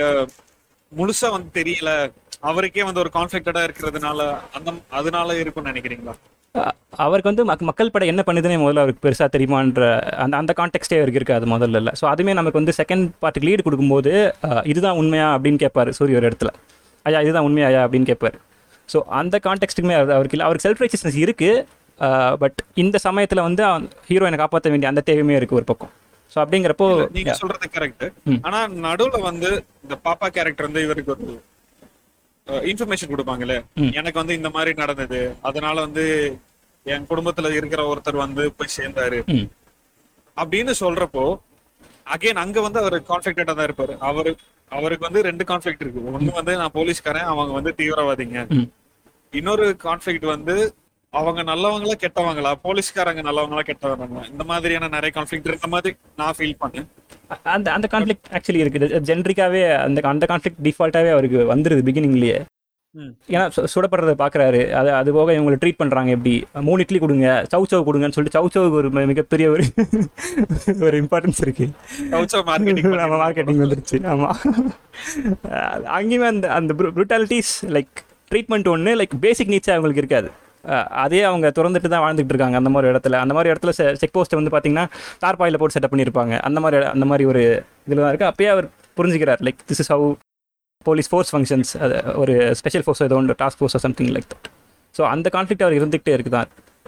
முழுசா வந்து தெரியல அவருக்கே வந்து ஒரு கான்ஃபிளிக்டடா இருக்கிறதுனால அந்த அதனால இருக்கும்னு நினைக்கிறீங்களா அஹ் அவருக்கு வந்து மக் மக்கள் படம் என்ன பண்ணுதுன்னே முதல்ல அவருக்கு பெருசாக தெரியுமான்ற அந்த அந்த கான்டெக்ட்டே அவருக்கு இருக்காது முதல்ல இல்லை ஸோ அதுவுமே நமக்கு வந்து செகண்ட் பார்ட்டுக்கு லீடு கொடுக்கும்போது அஹ், இதுதான் உண்மையா அப்படின்னு கேட்பாரு சூரிய ஒரு இடத்துல ஐயா இதுதான் உண்மையா ஐயா அப்படின்னு கேட்பாரு ஸோ அந்த கான்டெக்ட்டுக்குமே அவருக்கு இல்லை அவருக்கு செல்ஃப் ரைச்சஸ்னஸ் இருக்குது பட் இந்த சமயத்தில் வந்து ஹீரோயினை காப்பாற்ற வேண்டிய அந்த தேவையுமே இருக்குது ஒரு பக்கம் ஸோ அப்படிங்கிறப்போ நீங்க சொல்றது கரெக்ட் ம். ஆனா நடுவுல வந்து இந்த பாப்பா கேரக்டர் வந்து இவருக்கு ஒரு இன்ஃபர்மேஷன் கொடுப்பாங்கல்ல ம். எனக்கு வந்து இந்த மாதிரி நடந்தது அதனால வந்து என் குடும்பத்துல இருக்கிற ஒருத்தர் வந்து போய் சேர்ந்தாரு ம். அப்படின்னு சொல்றப்போ அகைன் அங்க வந்து அவர் கான்ஃபிளிக்டடா தான் இருப்பாரு அவரு அவருக்கு வந்து ரெண்டு கான்ஃபிளிக்ட் இருக்கு ஒண்ணு வந்து நான் போலீஸ்காரன் அவங்க வந்து தீவிரவாதிங்க ம். இன்னொரு கான்ஃபிளிக்ட் வந்து அவங்க நல்லவங்களா கெட்டவங்களா போலீஸ்காரங்க நல்லவங்களா கெட்டவங்களா இந்த மாதிரியான நிறைய கான்ஃபிளிக்ட் இருக்க மாதிரி நான் ஃபீல் பண்ணேன் அந்த அந்த கான்ஃப்ளிக் ஆக்சுவலி இருக்குது ஜென்ரிக்காவே அந்த அந்த கான்ஃப்ளிக் டிஃபால்ட்டாவே அவருக்கு வந்துருது பிகினிங்லயே ம். ஏன்னா சு- சுடப்படுறத பார்க்குறாரு அது அது போக இவங்களை ட்ரீட் பண்ணுறாங்க எப்படி மூணு இட்லி கொடுங்க சவு சவு கொடுங்கன்னு சொல்லிட்டு சவு சவுக்கு ஒரு மி- மிகப்பெரிய ஒரு ஒரு இம்பார்ட்டன்ஸ் இருக்கு மார்க்கெட்டிங் நம்ம மார்க்கெட்டிங் வந்துருச்சு ஆமாம் அங்கேயுமே அந்த அந்த ப்ரூட்டாலிட்டிஸ் லைக் ட்ரீட்மெண்ட் ஒன்று லைக் பேசிக் நீட்ஸே அவங்களுக்கு இருக்காது அஹ் அதே அவங்க திறந்துட்டு தான் வாழ்ந்துட்டு இருக்காங்க அந்த மாதிரி இடத்துல அந்த மாதிரி இடத்துல செக் போஸ்ட்டை வந்து பார்த்தீங்கன்னா தார்பாயில் போட்டு செட்டப் பண்ணியிருப்பாங்க அந்த மாதிரி அந்த மாதிரி ஒரு இதில் தான் இருக்குது அப்பயே அவர் புரிஞ்சுக்கிறார் like this is how police force functions அது ஒரு ஸ்பெஷல் ஃபோர்ஸ் ஏதோ ஒன்று task force something like that so அந்த கான்ஃப்ளிக்ட் அவர் இருந்துகிட்டே இருக்குதான்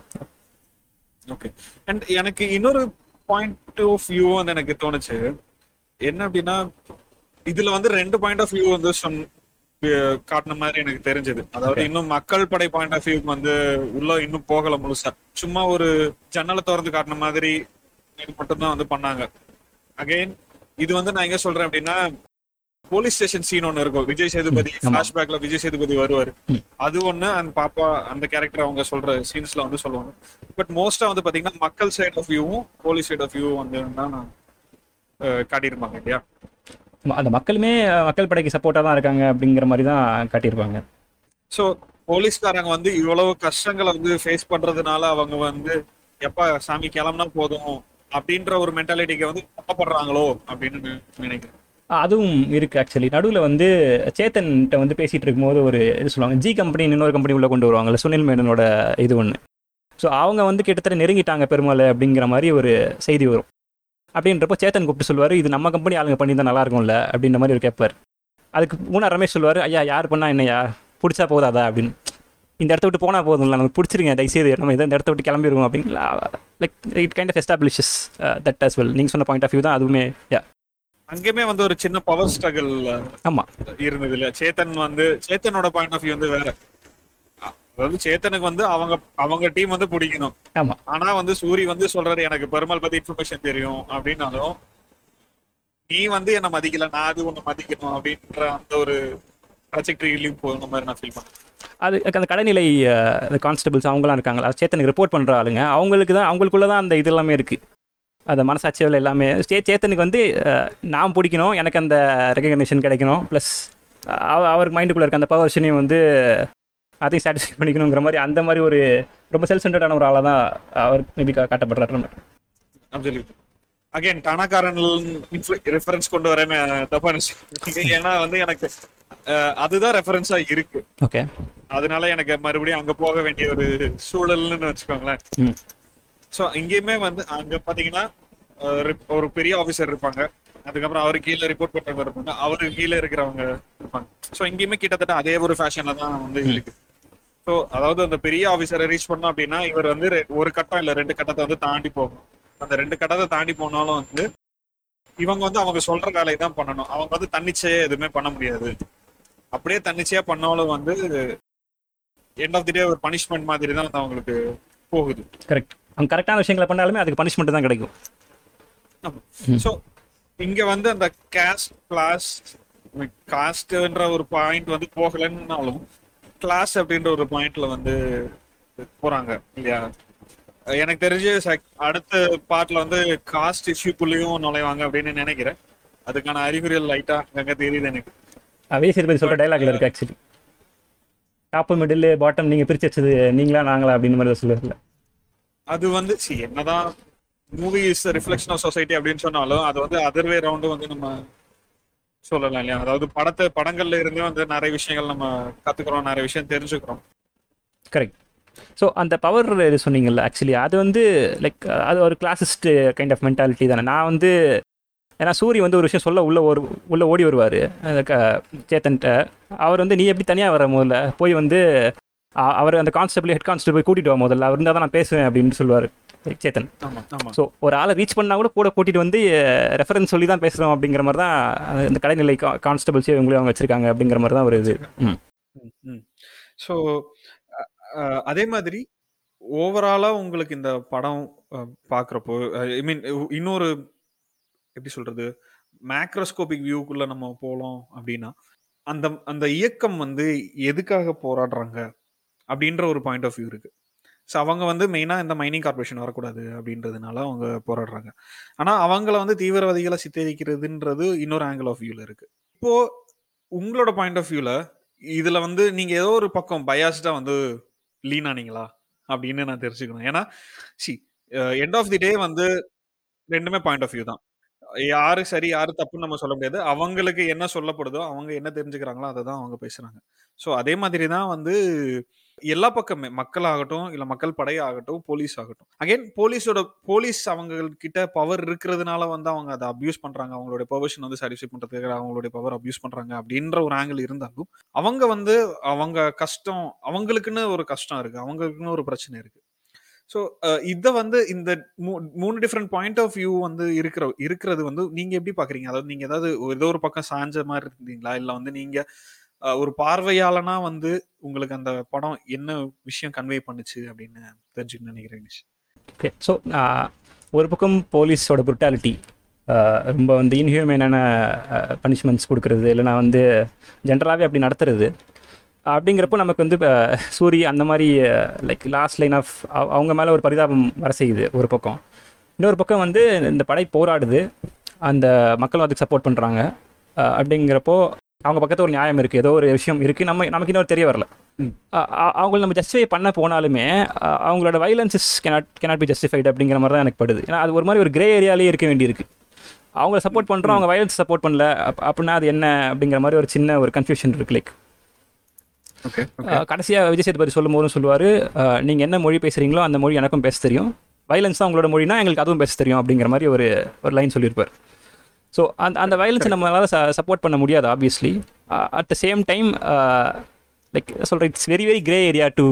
ஓகே அண்ட் எனக்கு இன்னொரு பாயிண்ட் ஆஃப் வியூ வந்து எனக்கு தோணுச்சு என்ன அப்படின்னா இதுல வந்து ரெண்டு பாயிண்ட் ஆஃப் வியூ வந்து சொன் அஹ் காட்டின மாதிரி எனக்கு தெரிஞ்சது அதாவது இன்னும் மக்கள் படை பாயிண்ட் ஆஃப் வியூக்கு வந்து உள்ள இன்னும் போகல முழுசா சும்மா ஒரு ஜன்னலை திறந்து காட்டின மாதிரி இது மட்டும்தான் வந்து பண்ணாங்க அகைன் இது வந்து நான் எங்க சொல்றேன் அப்படின்னா போலீஸ் ஸ்டேஷன் சீன் ஒன்னு இருக்கும் விஜய் சேதுபதி ஆமா. பிளாஷ்பேக்ல விஜய் சேதுபதி வருவாரு ம். அது ஒண்ணு அந்த பாப்பா அந்த கேரக்டர் அவங்க சொல்ற சீன்ஸ்ல வந்து சொல்லுவாங்க பட் மோஸ்டா வந்து பாத்தீங்கன்னா மக்கள் சைட் ஆஃப் வியூவும் போலீஸ் சைட் ஆஃப் வியூ வந்து தான் அஹ், காட்டியிருப்பாங்க இல்லையா ஆமா, அந்த மக்களுமே அஹ், மக்கள் படைக்கு சப்போர்ட்டாக தான் இருக்காங்க அப்படிங்கிற மாதிரி தான் காட்டியிருப்பாங்க சோ போலீஸ்காரங்க வந்து இவ்வளவு கஷ்டங்களை வந்து ஃபேஸ் பண்றதுனால அவங்க வந்து எப்ப சாமி கிளம்புனா போதும் அப்படின்ற ஒரு மென்டாலிட்டிக்கு வந்து தப்பப்படுறாங்களோ அப்படின்னு நான் நினைக்கிறேன் ஆ, அதுவும் இருக்கு ஆக்சுவலி நடுவில் வந்து சேத்தன்கிட்ட வந்து பேசிட்டு இருக்கும்போது ஒரு இது சொல்லுவாங்க ஜி கம்பெனி இன்னொரு கம்பெனி உள்ள கொண்டு வருவாங்கல்ல சுனில் மேனனோட இது ஒன்று ஸோ அவங்க வந்து கிட்டத்தட்ட நெருங்கிட்டாங்க பெருமாள் அப்படிங்கிற மாதிரி ஒரு செய்தி வரும் அப்படின்றப்போ சேத்தன் கூப்பிட்டு சொல்லுவார் இது நம்ம கம்பெனி ஆளுங்க பண்ணி தான் நல்லா இருக்கும்ல அப்படின்ற மாதிரி ஒரு கேட்பார் அதுக்கு மூணா ரமேஷ் சொல்லுவார் ஐயா யார் பண்ணா என்னையா பிடிச்சா போதாதா அப்படின்னு இந்த இடத்த விட்டு போனால் போதும்ல நமக்கு பிடிச்சிருங்க தயவுசெய்து நம்ம இதை இந்த இடத்த விட்டு கிளம்பிடுவோம் அப்படிங்களா like it kind of establishes that as well நீங்கள் சொன்ன பாயிண்ட் ஆஃப் வியூ தான் அதுவுமே யா அங்கேயுமே வந்து ஒரு சின்ன பவர் ஸ்ட்ரகிள் ஆமாம் இருந்தது இல்ல சேத்தன் வந்து சேத்தனோட பாயிண்ட் ஆஃப் வியூ வந்து வேற அதாவது சேத்தனுக்கு வந்து அவங்க அவங்க டீம் வந்து பிடிக்கணும் ஆமாம் ஆனா வந்து சூரி வந்து சொல்றாரு எனக்கு பெருமாள் பத்தி இன்ஃபர்மேஷன் தெரியும் அப்படின்னாலும் நீ வந்து என்ன மதிக்கல நான் அது உன்னை மதிக்கணும் அப்படின்ற அந்த ஒரு ப்ராஜெக்ட்ரிலையும் போகிற மாதிரி நான் ஃபீல் பண்ணேன் அது அந்த கடைநிலை கான்ஸ்டபிள்ஸ் அவங்களாம் இருக்காங்களா சேத்தனுக்கு ரிப்போர்ட் பண்ணுற ஆளுங்க அவங்களுக்கு தான் அவங்களுக்குள்ள தான் அந்த இது எல்லாமே இருக்குது அந்த மனசாட்சியில் எல்லாமே சே சேத்தனுக்கு வந்து அஹ், நான் பிடிக்கணும் எனக்கு அந்த ரெகக்னேஷன் கிடைக்கணும் ப்ளஸ் அவர் மைண்டுக்குள்ளே இருக்க அந்த பவர்ஷனையும் வந்து அதையும் சாட்டிஸ்ஃபை பண்ணிக்கணுங்கிற மாதிரி அந்த மாதிரி ஒரு ரொம்ப செல்ஃப் சென்டர்டான ஒரு ஆளாக தான் அவர் மேபி காட்டப்படுறாரு நம்ம அப்சல்யூட் அகைன் கணக்காரன் ரெஃபரன்ஸ் கொண்டு வரேன்னு தப்பா நினைச்சேன் ஏன்னா வந்து எனக்கு அதுதான் ரெஃபரன்ஸா இருக்கு ஓகே அதனால எனக்கு மறுபடியும் அங்க போக வேண்டிய ஒரு சூழல்னு வச்சுக்கோங்களேன் ம் சோ இங்கேயுமே வந்து அங்க பாத்தீங்கன்னா அஹ், ரிப்- ஒரு பெரிய ஆபீசர் இருப்பாங்க அதுக்கப்புறம் அவரு கீழே ரிப்போர்ட் பண்றவங்க இருப்பாங்க அவருக்கு கீழே இருக்கிறவங்க இருப்பாங்க சோ இங்கேயுமே கிட்டத்தட்ட அதே ஒரு ஃபேஷன்ல தான் வந்து இருக்கு சோ அதாவது அந்த பெரிய ஆபீசரை ரீச் பண்ணோம் அப்படின்னா இவர் வந்து ரெ- ஒரு கட்டம் இல்ல ரெண்டு கட்டத்தை வந்து தாண்டி போகணும் அந்த ரெண்டு கட்டத்தை தாண்டி போனாலும் வந்து இவங்க வந்து அவங்க சொல்ற வேலையை தான் பண்ணணும் அவங்க வந்து தன்னிச்சையா எதுவுமே பண்ண முடியாது அப்படியே தன்னிச்சையா பண்ணாலும் வந்து எண்ட் ஆஃப் தி டே ஒரு பனிஷ்மெண்ட் மாதிரி தான் வந்து அவங்களுக்கு போகுது கரெக்ட் அவங்க கரெக்டான விஷயங்களை பண்ணாலுமே அதுக்கு பனிஷ்மெண்ட் தான் கிடைக்கும் ஸோ இங்க வந்து அந்த கேஸ்ட் கிளாஸ் காஸ்ட்ன்ற ஒரு பாயிண்ட் வந்து போகலைன்னாலும் கிளாஸ் அப்படின்ற ஒரு பாயிண்ட்ல வந்து போறாங்க இல்லையா எனக்கு தெரிஞ்சு sec- அடுத்த பார்ட்ல வந்து காஸ்ட் இஷ்யூக்குள்ளேயும் நுழைவாங்க அப்படின்னு நினைக்கிறேன் அதுக்கான அறிகுறிகள் லைட்டா அங்க தெரியுது எனக்கு அதே சிறுபதி சொல்ற டைலாக்ல இருக்கு ஆக்சுவலி டாப்பு மிடில் பாட்டம் நீங்க பிரிச்சு வச்சது நீங்களா நாங்களா அப்படின்னு மாதிரி சொல்லுவார்ல அது வந்து சி என்னதான் movie is reflection of society அப்படின்னு சொன்னாலும் அது வந்து அதர்வே ரவுண்டு வந்து நம்ம சொல்லலாம் இல்லையா அதாவது படத்தை படங்கள்ல இருந்தே வந்து நிறைய விஷயங்கள் நம்ம கத்துக்கிறோம் நிறைய விஷயம் தெரிஞ்சுக்கிறோம் கரெக்ட் ஸோ அந்த பவர் இது சொன்னீங்கல்ல ஆக்சுவலி அது வந்து லைக் அது ஒரு கிளாசிஸ்ட் கைண்ட் ஆஃப் மென்டாலிட்டி தானே நான் வந்து ஏன்னா சூரி வந்து ஒரு விஷயம் சொல்ல உள்ள ஒரு உள்ள ஓடி வருவார் சேத்தன்ட்ட அவர் வந்து நீ எப்படி தனியாக வர முதல்ல போய் வந்து அ- அவர் அந்த கான்ஸ்டபிள் ஹெட் கான்ஸ்டபிள் போய் கூட்டிட்டு வா முதல்ல அவர் இருந்தால் தான் நான் பேசுவேன் அப்படின்னு சொல்லுவார் சேத்தன் ஆமா ஆமா ஸோ ஒரு ஆளை ரீச் பண்ணா கூட கூட கூட்டிட்டு வந்து ரெஃபரன்ஸ் சொல்லி தான் பேசுகிறோம் அப்படிங்கிற மாதிரி தான் அந்த கடைநிலை கான்ஸ்டபிள்ஸே இவங்களையும் அவங்க வச்சிருக்காங்க அப்படிங்கிற மாதிரி தான் ஒரு இது ம் ஸோ அதே மாதிரி ஓவராலா உங்களுக்கு இந்த படம் அஹ், பார்க்கறப்போ ஐ மீன் இன்னொரு எப்படி சொல்றது மேக்ரோஸ்கோபிக் வியூக்குள்ள நம்ம போனோம் அப்படின்னா அந்த அந்த இயக்கம் வந்து எதுக்காக போராடுறாங்க அப்படின்ற ஒரு பாயிண்ட் ஆஃப் வியூ இருக்கு ஸோ அவங்க வந்து மெயினாக இந்த மைனிங் கார்பரேஷன் வரக்கூடாது அப்படின்றதுனால அவங்க போராடுறாங்க ஆனால் அவங்கள வந்து தீவிரவாதிகளை சித்தரிக்கிறதுன்றது இன்னொரு ஆங்கிள் ஆஃப் வியூல இருக்கு இப்போ உங்களோட பாயிண்ட் ஆஃப் வியூல இதுல வந்து நீங்க ஏதோ ஒரு பக்கம் பயாஸ்டா வந்து லீன் ஆனீங்களா அப்படின்னு நான் தெரிஞ்சுக்கணும் ஏன்னா see end of the day வந்து ரெண்டுமே பாயிண்ட் ஆஃப் வியூ தான் யாரு சரி யாரு தப்புன்னு நம்ம சொல்ல முடியாது அவங்களுக்கு என்ன சொல்லப்படுதோ அவங்க என்ன தெரிஞ்சுக்கிறாங்களோ அதை தான் அவங்க பேசுறாங்க ஸோ அதே மாதிரி தான் வந்து எல்லா பக்கமே மக்கள் ஆகட்டும் இல்ல மக்கள் படை ஆகட்டும் போலீஸ் ஆகட்டும் அகைன் போலீஸோட போலீஸ் அவங்க கிட்ட பவர் இருக்கிறதுனால வந்து அவங்க அதை அபியூஸ் பண்றாங்க அவங்களுடைய பர்வஷன் வந்து சாட்டிஸ்ஃபை பண்றதுக்கு அவங்களுடைய பவர் அபியூஸ் பண்றாங்க அப்படின்ற ஒரு ஆங்கிள் இருந்தாலும் அவங்க வந்து அவங்க கஷ்டம் அவங்களுக்குன்னு ஒரு கஷ்டம் இருக்கு அவங்களுக்குன்னு ஒரு பிரச்சனை இருக்கு ஸோ இதை வந்து இந்த மூ- மூணு டிஃப்ரெண்ட் பாயிண்ட் ஆஃப் வியூ வந்து இருக்கிற இருக்கிறது வந்து நீங்க எப்படி பாக்குறீங்க அதாவது நீங்க ஏதாவது ஒரு- ஏதோ ஒரு பக்கம் சாஞ்ச மாதிரி இருந்தீங்களா இல்ல வந்து நீங்க அஹ், ஒரு பார்வையாளனா வந்து உங்களுக்கு அந்த படம் என்ன விஷயம் கன்வே பண்ணுச்சு அப்படின்னு தெரிஞ்சுக்க நினைக்கிறேன் நிஷ். ஓகே ஸோ ஒரு பக்கம் போலீஸோட புருட்டாலிட்டி ரொம்ப வந்து இன்ஹியூமனான பனிஷ்மெண்ட்ஸ் கொடுக்கறது இல்லைனா வந்து ஜென்ரலாகவே அப்படி நடத்துறது அப்படிங்கிறப்போ நமக்கு வந்து இப்போ சூரி அந்த மாதிரி லைக் லாஸ்ட் லைன் ஆஃப் அவங்க மேலே ஒரு பரிதாபம் வர செய்யுது ஒரு பக்கம் இன்னொரு பக்கம் வந்து இந்த படை போராடுது அந்த மக்களும் அதுக்கு சப்போர்ட் பண்ணுறாங்க அப்படிங்கிறப்போ அவங்க பக்கத்துல ஒரு நியாயம் இருக்குது ஏதோ ஒரு விஷயம் இருக்குது நம்ம நமக்கு இன்னொரு தெரிய வரல அ- அ- அவங்கள நம்ம ஜஸ்டிஃபை பண்ண போனாலுமே அ- அவங்களோட violences cannot cannot be justified அப்படிங்கிற மாதிரி தான் எனக்கு படுது ஏன்னா அது ஒரு மாதிரி ஒரு கிரே ஏரியாலே இருக்க வேண்டியிருக்கு அவங்கள சப்போர்ட் பண்ணுறோம் அவங்க வயலன்ஸ் சப்போர்ட் பண்ணல அப் அப்படின்னா அது என்ன அப்படிங்கிற மாதிரி ஒரு சின்ன ஒரு கன்ஃபியூஷன் இருக்கு லைக் கடைசியாக விஜய் சேதுபதி சொல்லும் போதும் சொல்லுவார் நீங்கள் என்ன மொழி பேசுகிறீங்களோ அந்த மொழி எனக்கும் பேச தெரியும் வைலன்ஸ் தான் உங்களோட மொழினா எங்களுக்கு அதுவும் பேச தெரியும் அப்படிங்கிற மாதிரி ஒரு ஒரு லைன் சொல்லியிருப்பார் ஸோ அந்த அந்த வயலன்ஸை நம்மளால் சப்போர்ட் பண்ண முடியாது obviously at the same time like சொல்கிறேன் it's very very grey area to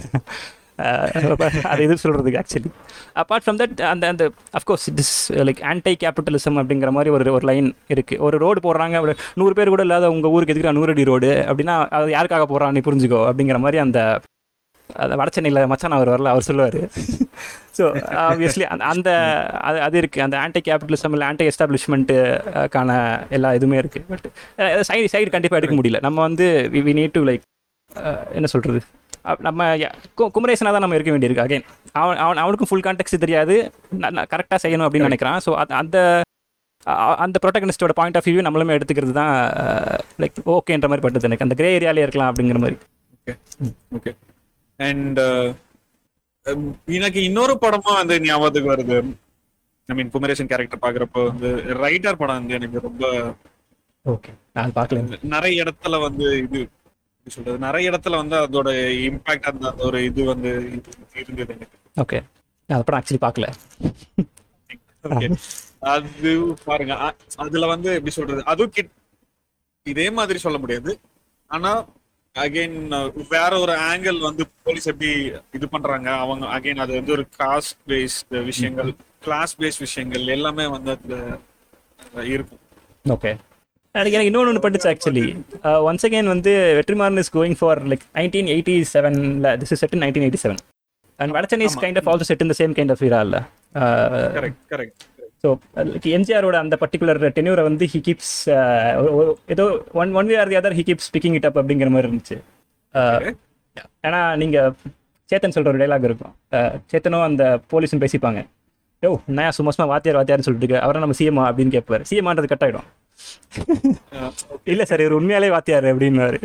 அது எது சொல்கிறதுக்கு ஆக்சுவலி அப்பார்ட் ஃப்ரம் தட் அந்த அந்த of course it's like anti capitalism அப்படிங்கிற மாதிரி ஒரு ஒரு லைன் இருக்குது ஒரு ரோடு போடுறாங்க ஒரு நூறு பேர் கூட இல்லாத உங்கள் ஊருக்கு எதுக்கு நூறு அடி ரோடு அப்படின்னா அது யாருக்காக போகிறான் நீ புரிஞ்சுக்கோ அப்படிங்கிற மாதிரி அந்த அந்த வடச்சென்னையில் மச்சான் அவர் வரல அவர் சொல்லுவார் ஸோ ஆப்வியஸ்லி அந்த அந்த அது அது இருக்குது அந்த ஆன்டி கேபிட்டலிசம் இல்லை ஆன்டி எஸ்டாப்ளிஷ்மெண்ட்டுக்கான எல்லா இதுவுமே இருக்குது பட் சைடு சைடு கண்டிப்பாக எடுக்க முடியல நம்ம வந்து வி நீட் டு லைக் என்ன சொல்கிறது நம்ம ய- கு- குமரேசனாக தான் நம்ம இருக்க வேண்டியிருக்கு அகைன் அவன் அவன் அவனுக்கும் ஃபுல் கான்டெக்ட் தெரியாது கரெக்டாக செய்யணும் அப்படின்னு நினைக்கிறான் ஸோ அந்த அ- அந்த ப்ரொட்டகனிஸ்டோட பாயிண்ட் ஆஃப் வியூ நம்மளுமே எடுத்துக்கிறது தான் லைக் ஓகேன்ற மாதிரி பட்டது எனக்கு அந்த கிரே ஏரியாலே இருக்கலாம் அப்படிங்கிற மாதிரி ஓகே அண்ட் எனக்கு இன்னொரு படமும் வந்து ஞாபகத்துக்கு வருது ஐ மீன் குமரேசன் கேரக்டர் பாக்குறப்போ வந்து ரைட்டர் படம் வந்து எனக்கு ரொம்ப ஓகே நான் பார்க்கல நிறைய இடத்துல வந்து இது எப்படி சொல்றது நிறைய இடத்துல வந்து அதோட இம்பாக்ட் அந்த அந்த ஒரு இது வந்து இது இருந்தது எனக்கு ஓகே நான் அப்புறம் ஆக்சுவலி பார்க்கல Okay. அது பாருங்க அ- அதுல வந்து எப்படி சொல்றது அதுவும் கிட் இதே மாதிரி சொல்ல முடியாது ஆனா அகைன் வேற ஒரு ஆங்கிள் வந்து போலீஸ் எப்படி இது பண்றாங்க அவங்க அகைன் அது வந்து ஒரு காஸ்ட் பேஸ்ட் விஷயங்கள் கிளாஸ் பேஸ்ட் விஷயங்கள் எல்லாமே வந்து அதுல அஹ், இருக்கும் ஓகே எனக்கு எனக்கு இன்னொன்று ஒன்று பட்டுச்சு ஆக்சுவலி ஒன்ஸ் அகேன் வந்து Vetrimaaran is going for like nineteen eighty செவனில் this is set nineteen eighty seven and Vadachennai is ஆமா. கைண்ட் ஆஃப் ஆல்சோ செட் இந்த சேம் கைண்ட் ஆஃப் இரா இல்லை கரெக்ட் கரெக்ட் ஸோ எம்ஜிஆரோட அந்த பர்டிகுலர் டென்யூரை வந்து ஹி கீப்ஸ் ஏதோ one one way or the other he keeps picking it up அப்படிங்கிற மாதிரி இருந்துச்சு Uh, ஏன்னா நீங்கள் சேத்தன் சொல்கிற ஒரு டைலாக் இருக்கும் Uh, சேத்தனும் அந்த போலீஸும் பேசிப்பாங்க யோ நான் சும்மா சும்மா வாத்தியார் வாத்தியார்னு சொல்லிட்டு இருக்க அவரை நம்ம சிஎம்மா அப்படின்னு கேட்பாரு சிஎம்மான்றது கட் ஆகிடும் இல்லை சார் இவர் உண்மையாலே வாத்தியார் அப்படின்னுவாரு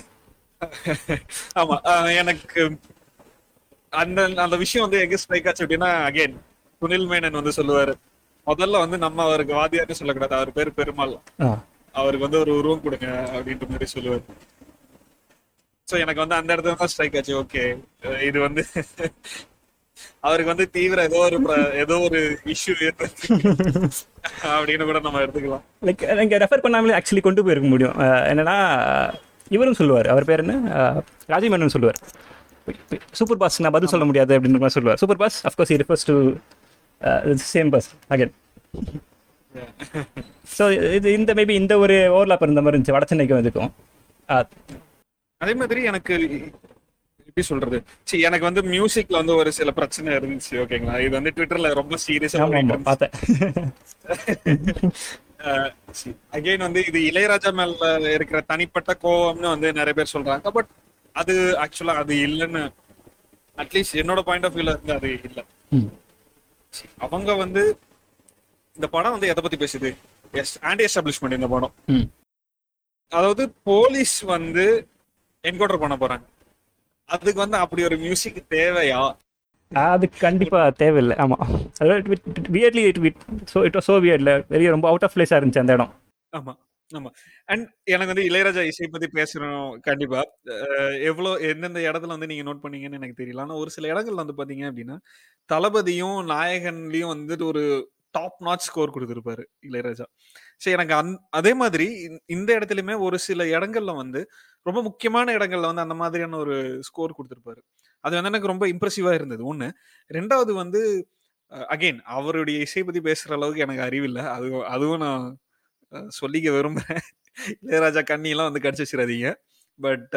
ஆமா அஹ், எனக்கு அந்த அந்த விஷயம் வந்து எங்க ஸ்ட்ரைக் ஆச்சு அப்படின்னா அகைன் சுனில் மேனன் வந்து சொல்லுவாரு முதல்ல வந்து நம்ம அவருக்கு வாதியார்னு சொல்லக்கூடாது அவர் பேர் பெருமாள் ஆ அவருக்கு வந்து ஒரு உருவம் கொடுங்க அப்படின்ற மாதிரி சொல்லுவாரு சோ எனக்கு வந்து அந்த இடத்துல தான் ஸ்ட்ரைக் ஆச்சு ஓகே இது வந்து அவருக்கு வந்து தீவிர ஏதோ ஒரு பிர- ஏதோ ஒரு இஷ்யூ அப்படின்னு கூட நம்ம எடுத்துக்கலாம் லைக் நீங்கள் ரெஃபர் பண்ணாமலே ஆக்சுவலி கொண்டு போயிருக்க முடியும் அஹ் என்னன்னா இவரும் சொல்லுவார் அவர் பேர் என்ன அஹ் ராஜீவ் மேனன் சொல்லுவார் சூப்பர் பாஸ் நான் பதில் சொல்ல முடியாது அப்படின்ற மாதிரி சொல்லுவார் super boss of course he refers to same boss again so இது இந்த மேபி இந்த ஒரு ஓவர்லாப் இருந்த மாதிரி இருந்துச்சு வட சென்னைக்கும் இதுக்கும் அஹ் அதே மாதிரி எனக்கு எப்படி சொல்றது சரி எனக்கு வந்து மியூசிக்ல வந்து ஒரு சில பிரச்சனை இருந்துச்சு ஓகேங்களா இது வந்து ட்விட்டர்ல ரொம்ப சீரியஸா ஆமாம் ஆமாம் பார்த்தேன் அகைன் வந்து இது இளையராஜா மேல இருக்கிற தனிப்பட்ட கோவம்னு வந்து நிறைய பேர் சொல்றாங்க பட் அது ஆக்சுவலா அது இல்லைன்னு அட்லீஸ்ட் என்னோட பாயிண்ட் ஆஃப் வியூல இருந்து அது இல்ல ம். அவங்க வந்து இந்த படம் வந்து எதை பத்தி பேசுது எஸ் ஆன்டி எஸ்டாப்ளிஷ்மெண்ட் இந்த படம் ம் அதாவது போலீஸ் வந்து என்கவுண்டர் பண்ண போறாங்க அதுக்கு வந்து அப்படி ஒரு மியூசிக் தேவையா அது கண்டிப்பாக தேவையில்லை ஆமாம் அதாவது வியர்லி it with so it so வியர்டில் பெரிய ரொம்ப அவுட் ஆஃப் பிளேஸாக இருந்துச்சு அந்த இடம் ஆமா ஆமா அண்ட் எனக்கு வந்து இளையராஜா இசை பத்தி பேசணும் கண்டிப்பா அஹ் எவ்வளவு எந்தெந்த இடத்துல வந்து நீங்க நோட் பண்ணீங்கன்னு எனக்கு தெரியல ஆனா ஒரு சில இடங்கள்ல வந்து பாத்தீங்க அப்படின்னா தளபதியும் நாயகன்லயும் வந்துட்டு ஒரு டாப் நாட் ஸ்கோர் கொடுத்திருப்பாரு இளையராஜா சரி எனக்கு அந் அதே மாதிரி இந்த- இந்த இடத்துலயுமே ஒரு சில இடங்கள்ல வந்து ரொம்ப முக்கியமான இடங்கள்ல வந்து அந்த மாதிரியான ஒரு ஸ்கோர் கொடுத்திருப்பாரு அது வந்து எனக்கு ரொம்ப இம்ப்ரெசிவா இருந்தது ஒண்ணு ரெண்டாவது வந்து அகைன் அவருடைய இசை பத்தி பேசுற அளவுக்கு எனக்கு அறிவில்லை அது அதுவும் நான் அஹ் சொல்லிக்க விரும்புறேன் இளையராஜா கண்ணியெல்லாம் வந்து கடிச்சு வச்சிடாதீங்க பட்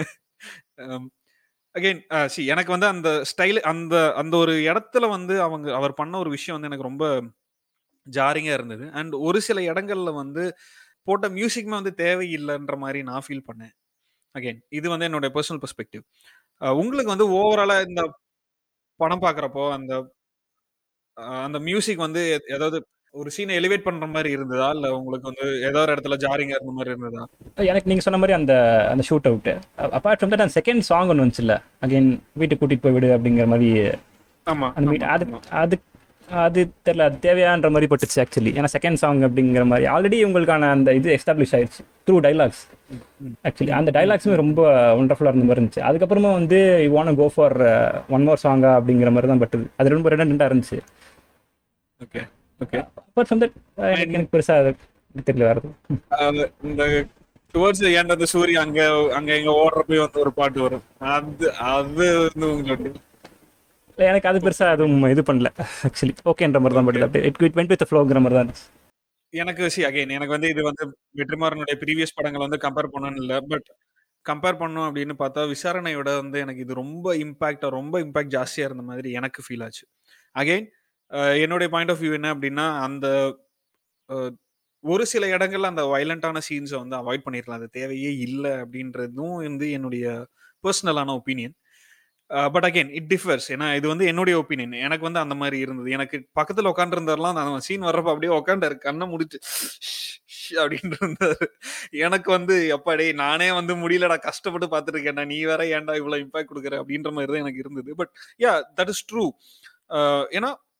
அகைன் சி எனக்கு வந்து அந்த ஸ்டைல் அந்த அந்த ஒரு இடத்துல வந்து அவங்க அவர் பண்ண ஒரு விஷயம் வந்து எனக்கு ரொம்ப ஜாரிங்கா இருந்தது அண்ட் ஒரு சில இடங்கள்ல வந்து போட்ட மியூசிக்மே வந்து தேவையில்லைன்ற மாதிரி நான் ஃபீல் பண்ணேன் அகைன் இது வந்து என்னோட பர்சனல் பெர்ஸ்பெக்டிவ் உங்களுக்கு வந்து ஓவராலா இந்த படம் பார்க்குறப்போ அந்த அஹ் அந்த மியூசிக் வந்து எ- ஏதாவது ஒரு சீனை எலிவேட் பண்ற மாதிரி இருந்ததா இல்ல உங்களுக்கு வந்து ஏதோ ஒரு இடத்துல ஜாரிங்கா இருந்த மாதிரி இருந்ததா எனக்கு நீங்கள் சொன்ன மாதிரி அந்த அந்த shoot out apart from that அந்த செகண்ட் சாங் ஒன்று வந்துச்சுல்ல அகைன் வீட்டுக்கு கூட்டிகிட்டு போய் விடு அப்படிங்கிற மாதிரி ஆமா அந்த மீட் அது அது அது தெரியல அது தேவையான்ற மாதிரி பட்டுச்சு ஆக்சுவலி ஏன்னா செகண்ட் சாங் அப்படிங்கிற மாதிரி ஆல்ரெடி உங்களுக்கான அந்த இது எஸ்டாப்ளிஷ் ஆயிடுச்சு த்ரூ டைலாக்ஸ் ஆக்சுவலி அந்த டைலாக்ஸுமே ரொம்ப ஒண்டர்ஃபுல்லாக இருந்த மாதிரி இருந்துச்சு அதுக்கப்புறமா வந்து you want go for one more சாங்கா அப்படிங்கிற மாதிரி தான் பட்டுது அது ரொம்ப ரெண்டாக இருந்துச்சு okay okay apart from that எனக்கு எனக்கு பெருசாக தெரியல வருது இந்த டுவர்ட்ஸ் எண்ட் அந்த சூரிய அங்க அங்க எங்க ஓடுறப்ப வந்து ஒரு பாட்டு வரும் அது அது வந்து உங்களுக்கு இல்லை எனக்கு அது பெருசாக அதுவும் இது பண்ணல ஆக்சுவலி ஓகேன்ற மாதிரி தான் பட்டுது அப்படியே இட் இட் வெண்ட் வித் ஃப்ளோங்கிற மாதிரி தான் இருந்துச்சு எனக்கு சி அகைன் எனக்கு வந்து இது வந்து வெற்றிமாறனுடைய ப்ரீவியஸ் படங்களை வந்து கம்பேர் பண்ணணும்னு இல்லை பட் கம்பேர் பண்ணோம் அப்படின்னு பார்த்தா விசாரணையோட வந்து எனக்கு இது ரொம்ப இம்பாக்டா ரொம்ப இம்பாக்ட் ஜாஸ்தியா இருந்த மாதிரி எனக்கு ஃபீல் ஆச்சு அகைன் என்னுடைய பாயிண்ட் ஆஃப் வியூ என்ன அப்படின்னா அந்த அஹ், ஒரு சில இடங்கள்ல அந்த வயலண்டான சீன்ஸை வந்து அவாய்ட் பண்ணிடலாம் அது தேவையே இல்லை அப்படின்றதும் வந்து என்னுடைய பர்சனலான opinion but again it differs ஏன்னா இது வந்து என்னுடைய ஒப்பீனியன் எனக்கு வந்து அந்த மாதிரி இருந்தது எனக்கு பக்கத்துல உட்காந்துருந்தாரெல்லாம் அந்த சீன் வர்றப்ப அப்படியே உட்காண்டாரு கண்ணை முடிச்சு அப்படின்னு இருந்தாரு எனக்கு வந்து அப்பாடே நானே வந்து முடியலடா கஷ்டப்பட்டு பார்த்துருக்கேன்டா நீ வேற ஏன்டா இவ்வளவு இம்பாக்ட் கொடுக்குற அப்படின்ற மாதிரி தான் எனக்கு இருந்தது but yeah that is true ஏன்னா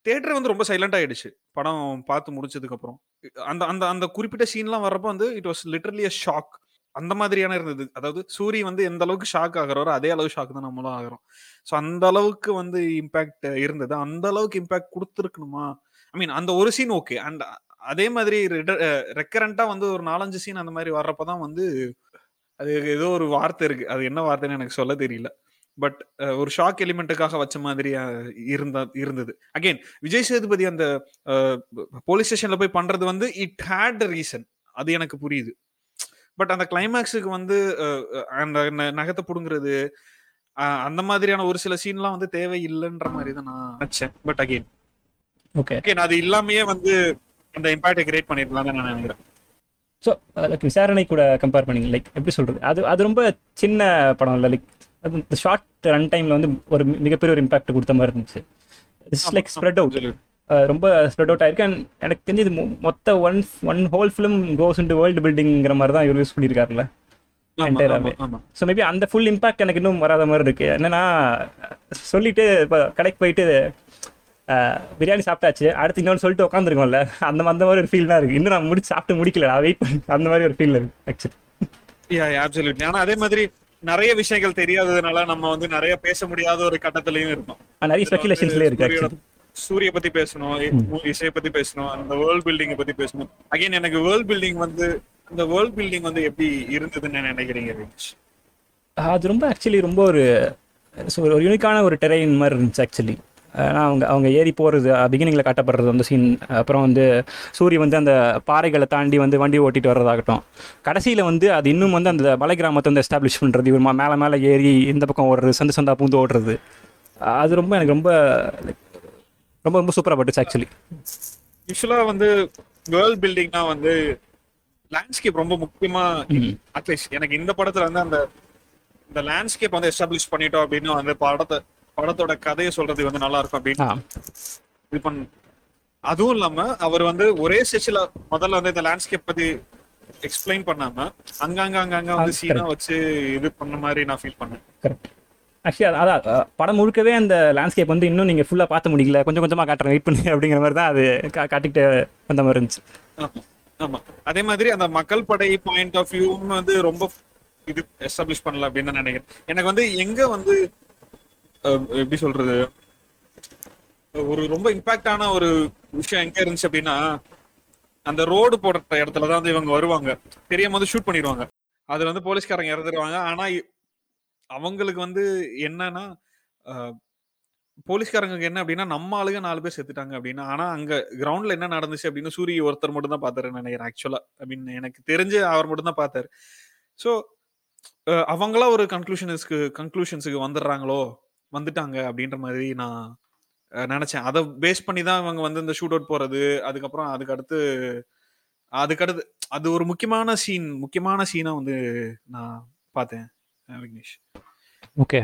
தேட்டர் வந்து ரொம்ப சைலண்ட் ஆயிடுச்சு படம் பார்த்து முடிச்சதுக்கு அப்புறம் அந்த அந்த அந்த குறிப்பிட்ட சீன்லாம் வர்றப்போ வந்து it was literally a shock அந்த மாதிரியான இருந்தது அதாவது சூரி வந்து எந்த அளவுக்கு ஷாக் ஆகுறாரோ அதே அளவு ஷாக் தான் நம்மளும் ஆகிறோம் ஸோ அந்த அளவுக்கு வந்து இம்பாக்ட் இருந்தது அந்த அளவுக்கு இம்பாக்ட் கொடுத்துருக்கணுமா ஐ மீன் அந்த ஒரு சீன் ஓகே அண்ட் அதே மாதிரி ரெக்கரண்டா வந்து ஒரு நாலஞ்சு சீன் அந்த மாதிரி வர்றப்போ தான் வந்து அது ஏதோ ஒரு வார்த்தை இருக்கு அது என்ன வார்த்தைன்னு எனக்கு சொல்ல தெரியல பட் ஒரு ஷாக் எலிமெண்ட்டுக்காக வச்ச மாதிரி அஹ், இருந்தா இருந்தது அகைன் விஜய் சேதுபதி அந்த போலீஸ் ஸ்டேஷன்ல போய் பண்றது வந்து இட் ஹேட் ரீசன் அது எனக்கு புரியுது பட் அந்த கிளைமேக்ஸுக்கு வந்து அஹ், அஹ், அந்த ந- நகத்தை புடுங்குறது அஹ், அந்த மாதிரியான ஒரு சில சீன்லாம் வந்து தேவையில்லைன்ற மாதிரி தான் நான் நினைச்சேன் பட் அகைன் ஓகே அகைன் அது இல்லாமயே வந்து அந்த இம்பாக்டை கிரியேட் பண்ணிருக்கலாம்னு நான் நினைக்கிறேன் ஸோ லைக் விசாரணை கூட கம்பேர் பண்ணீங்க லைக் எப்படி சொல்கிறது அது அது ரொம்ப சின்ன படம் இல்லை லைக் அது இந்த ஷார்ட் ரன் டைமில் வந்து ஒரு மி- மிகப்பெரிய ஒரு இம்பாக்ட் கொடுத்த மாதிரி இருந்துச்சு இட்ஸ் லைக் ஸ்ப்ரெட் அவுட் ரொம்ப ஸ்ப்ரெட் அவுட் ஆயிருக்கு அண்ட் எனக்கு தெரிஞ்சு இது மொ- மொத்த one one whole film goes into world பில்டிங்கிற மாதிரி தான் இவர் யூஸ் பண்ணியிருக்காருல்ல ஆமா, Entire-ஆவே. ஆமா, ஆமா. ஸோ மேபி அந்த ஃபுல் இம்பாக்ட் எனக்கு இன்னும் வராத மாதிரி இருக்கு என்னன்னா சொல்லிட்டு இப்போ கடைக்கு போயிட்டு அஹ், பிரியாணி சாப்பிட்டாச்சு அடுத்து இன்னொன்று சொல்லிட்டு உட்காந்துருக்கோம்ல அந்த அந்த மாதிரி ஒரு ஃபீல் தான் இருக்கு இன்னும் நான் முடிச்சு சாப்பிட்டு முடிக்கல நான் வெயிட் பண்ணி அந்த மாதிரி ஒரு ஃபீல் இருக்கு ஆக்சுவலி Yeah, yeah, absolutely. ஆனா அதே மாதிரி நிறைய விஷயங்கள் தெரியாததுனால நம்ம வந்து நிறைய பேச முடியாத ஒரு கட்டத்திலயும் இருக்கோம் நிறைய ஸ்பெகுலேஷன்ஸ்லேயே இருக்கு சூரியோட- ஆக்சுவலி சூரிய பத்தி பேசணும் இ- இசையை பத்தி பேசணும் அந்த வேர்ல்ட் பில்டிங் பத்தி பேசணும் அகைன் எனக்கு வேர்ல்ட் பில்டிங் வந்து அந்த வேர்ல்ட் பில்டிங் வந்து எப்படி இருந்ததுன்னு நினைக்கிறீங்க விக்னேஷ்? அது ரொம்ப ஆக்சுவலி ரொம்ப ஒரு so ஒரு யூனிக்கான ஒரு டெரெயின் மாதிரி இருந்துச்சு ஆக்சுவலி ஆனால் அவங்க அவங்க ஏறி போகிறது பிகினிங்கில் காட்டப்படுறது அந்த சீன் அப்புறம் வந்து சூரிய வந்து அந்த பாறைகளை தாண்டி வந்து வண்டி ஓட்டிட்டு வர்றதாகட்டும் கடைசியில் வந்து அது இன்னும் வந்து அந்த மலை கிராமத்தை வந்து எஸ்டாப்ளிஷ் பண்ணுறது இவர் மா- மேலே மேலே ஏறி இந்த பக்கம் ஓடுறது சந்து சந்தா பூந்து ஓடுறது அது ரொம்ப எனக்கு ரொம்ப like, ரொம்ப ரொம்ப சூப்பராக பட்டுச்சு ஆக்சுவலி யூஸ்வலா வந்து வேர்ல்ட் பில்டிங்னா வந்து லேண்ட்ஸ்கேப் ரொம்ப முக்கியமா அட்லீஸ்ட் எனக்கு இந்த படத்துல வந்து அந்த இந்த லேண்ட்ஸ்கேப் வந்து எஸ்டாப்ளிஷ் பண்ணிட்டோம் அப்படின்னு வந்து படத்தை படத்தோட கதையை சொல்றது வந்து நல்லா இருக்கும் அப்படின்னு ஆ இது பண்ண அதுவும் இல்லாம அவர் வந்து ஒரே செஷன்ல முதல்ல வந்து இந்த லேண்ட்ஸ்கேப் பத்தி எக்ஸ்பிளைன் பண்ணாம அங்கங்க அங்கங்க வந்து சீனா வச்சு இது பண்ண மாதிரி நான் ஃபீல் பண்ணேன் கரெக்ட் ஆக்சுவலி அதான் அஹ், படம் முழுக்கவே அந்த லேண்ட்ஸ்கேப் வந்து இன்னும் நீங்கள் ஃபுல்லாக பார்த்து முடியல கொஞ்சம் கொஞ்சமாக காட்டுறேன் வெயிட் பண்ணி அப்படிங்கிற மாதிரி தான் அது கா காட்டிக்கிட்டு வந்த மாதிரி இருந்துச்சு ஆமா ஆமா அதே மாதிரி அந்த மக்கள் படை பாயிண்ட் ஆஃப் வியூ வந்து ரொம்ப இது எஸ்டாப்ளிஷ் பண்ணல அப்படின்னு நான் நினைக்கிறேன் எனக்கு வந்து எங்க வந்து அஹ், எப்படி சொல்றது ஒரு ரொம்ப இம்பாக்டான ஒரு விஷயம் எங்க இருந்துச்சு அப்படின்னா அந்த ரோடு போடுற இடத்துல தான் வந்து இவங்க வருவாங்க தெரியாம வந்து ஷூட் பண்ணிடுவாங்க அதுல வந்து போலீஸ்காரங்க இறந்துருவாங்க ஆனா இ- அவங்களுக்கு வந்து என்னன்னா அஹ், போலீஸ்காரங்களுக்கு என்ன அப்படின்னா நம்ம ஆளுங்க நாலு பேர் செத்துட்டாங்க அப்படின்னா ஆனா அங்க கிரவுண்ட்ல என்ன நடந்துச்சு அப்படின்னு சூரிய ஒருத்தர் மட்டும் தான் பார்த்தாருன்னு நினைக்கிறேன் ஆக்சுவலா ஐ மீன் எனக்கு தெரிஞ்சு அவர் மட்டும் தான் பார்த்தாரு ஸோ அவங்களா ஒரு கன்க்ளூஷன்ஸ்க்கு கன்க்ளூஷன்ஸுக்கு வந்துடுறாங்களோ வந்துட்டாங்க அப்படின்ற மாதிரி நான் அஹ், நினைச்சேன் அதை பேஸ் பண்ணி தான் இவங்க வந்து இந்த ஷூட் அவுட் போறது அதுக்கப்புறம் அதுக்கு அடுத்து அதுக்கடுத்து அது ஒரு முக்கியமான சீன் முக்கியமான சீனா வந்து நான் பார்த்தேன் அஹ், விக்னேஷ் ஓகே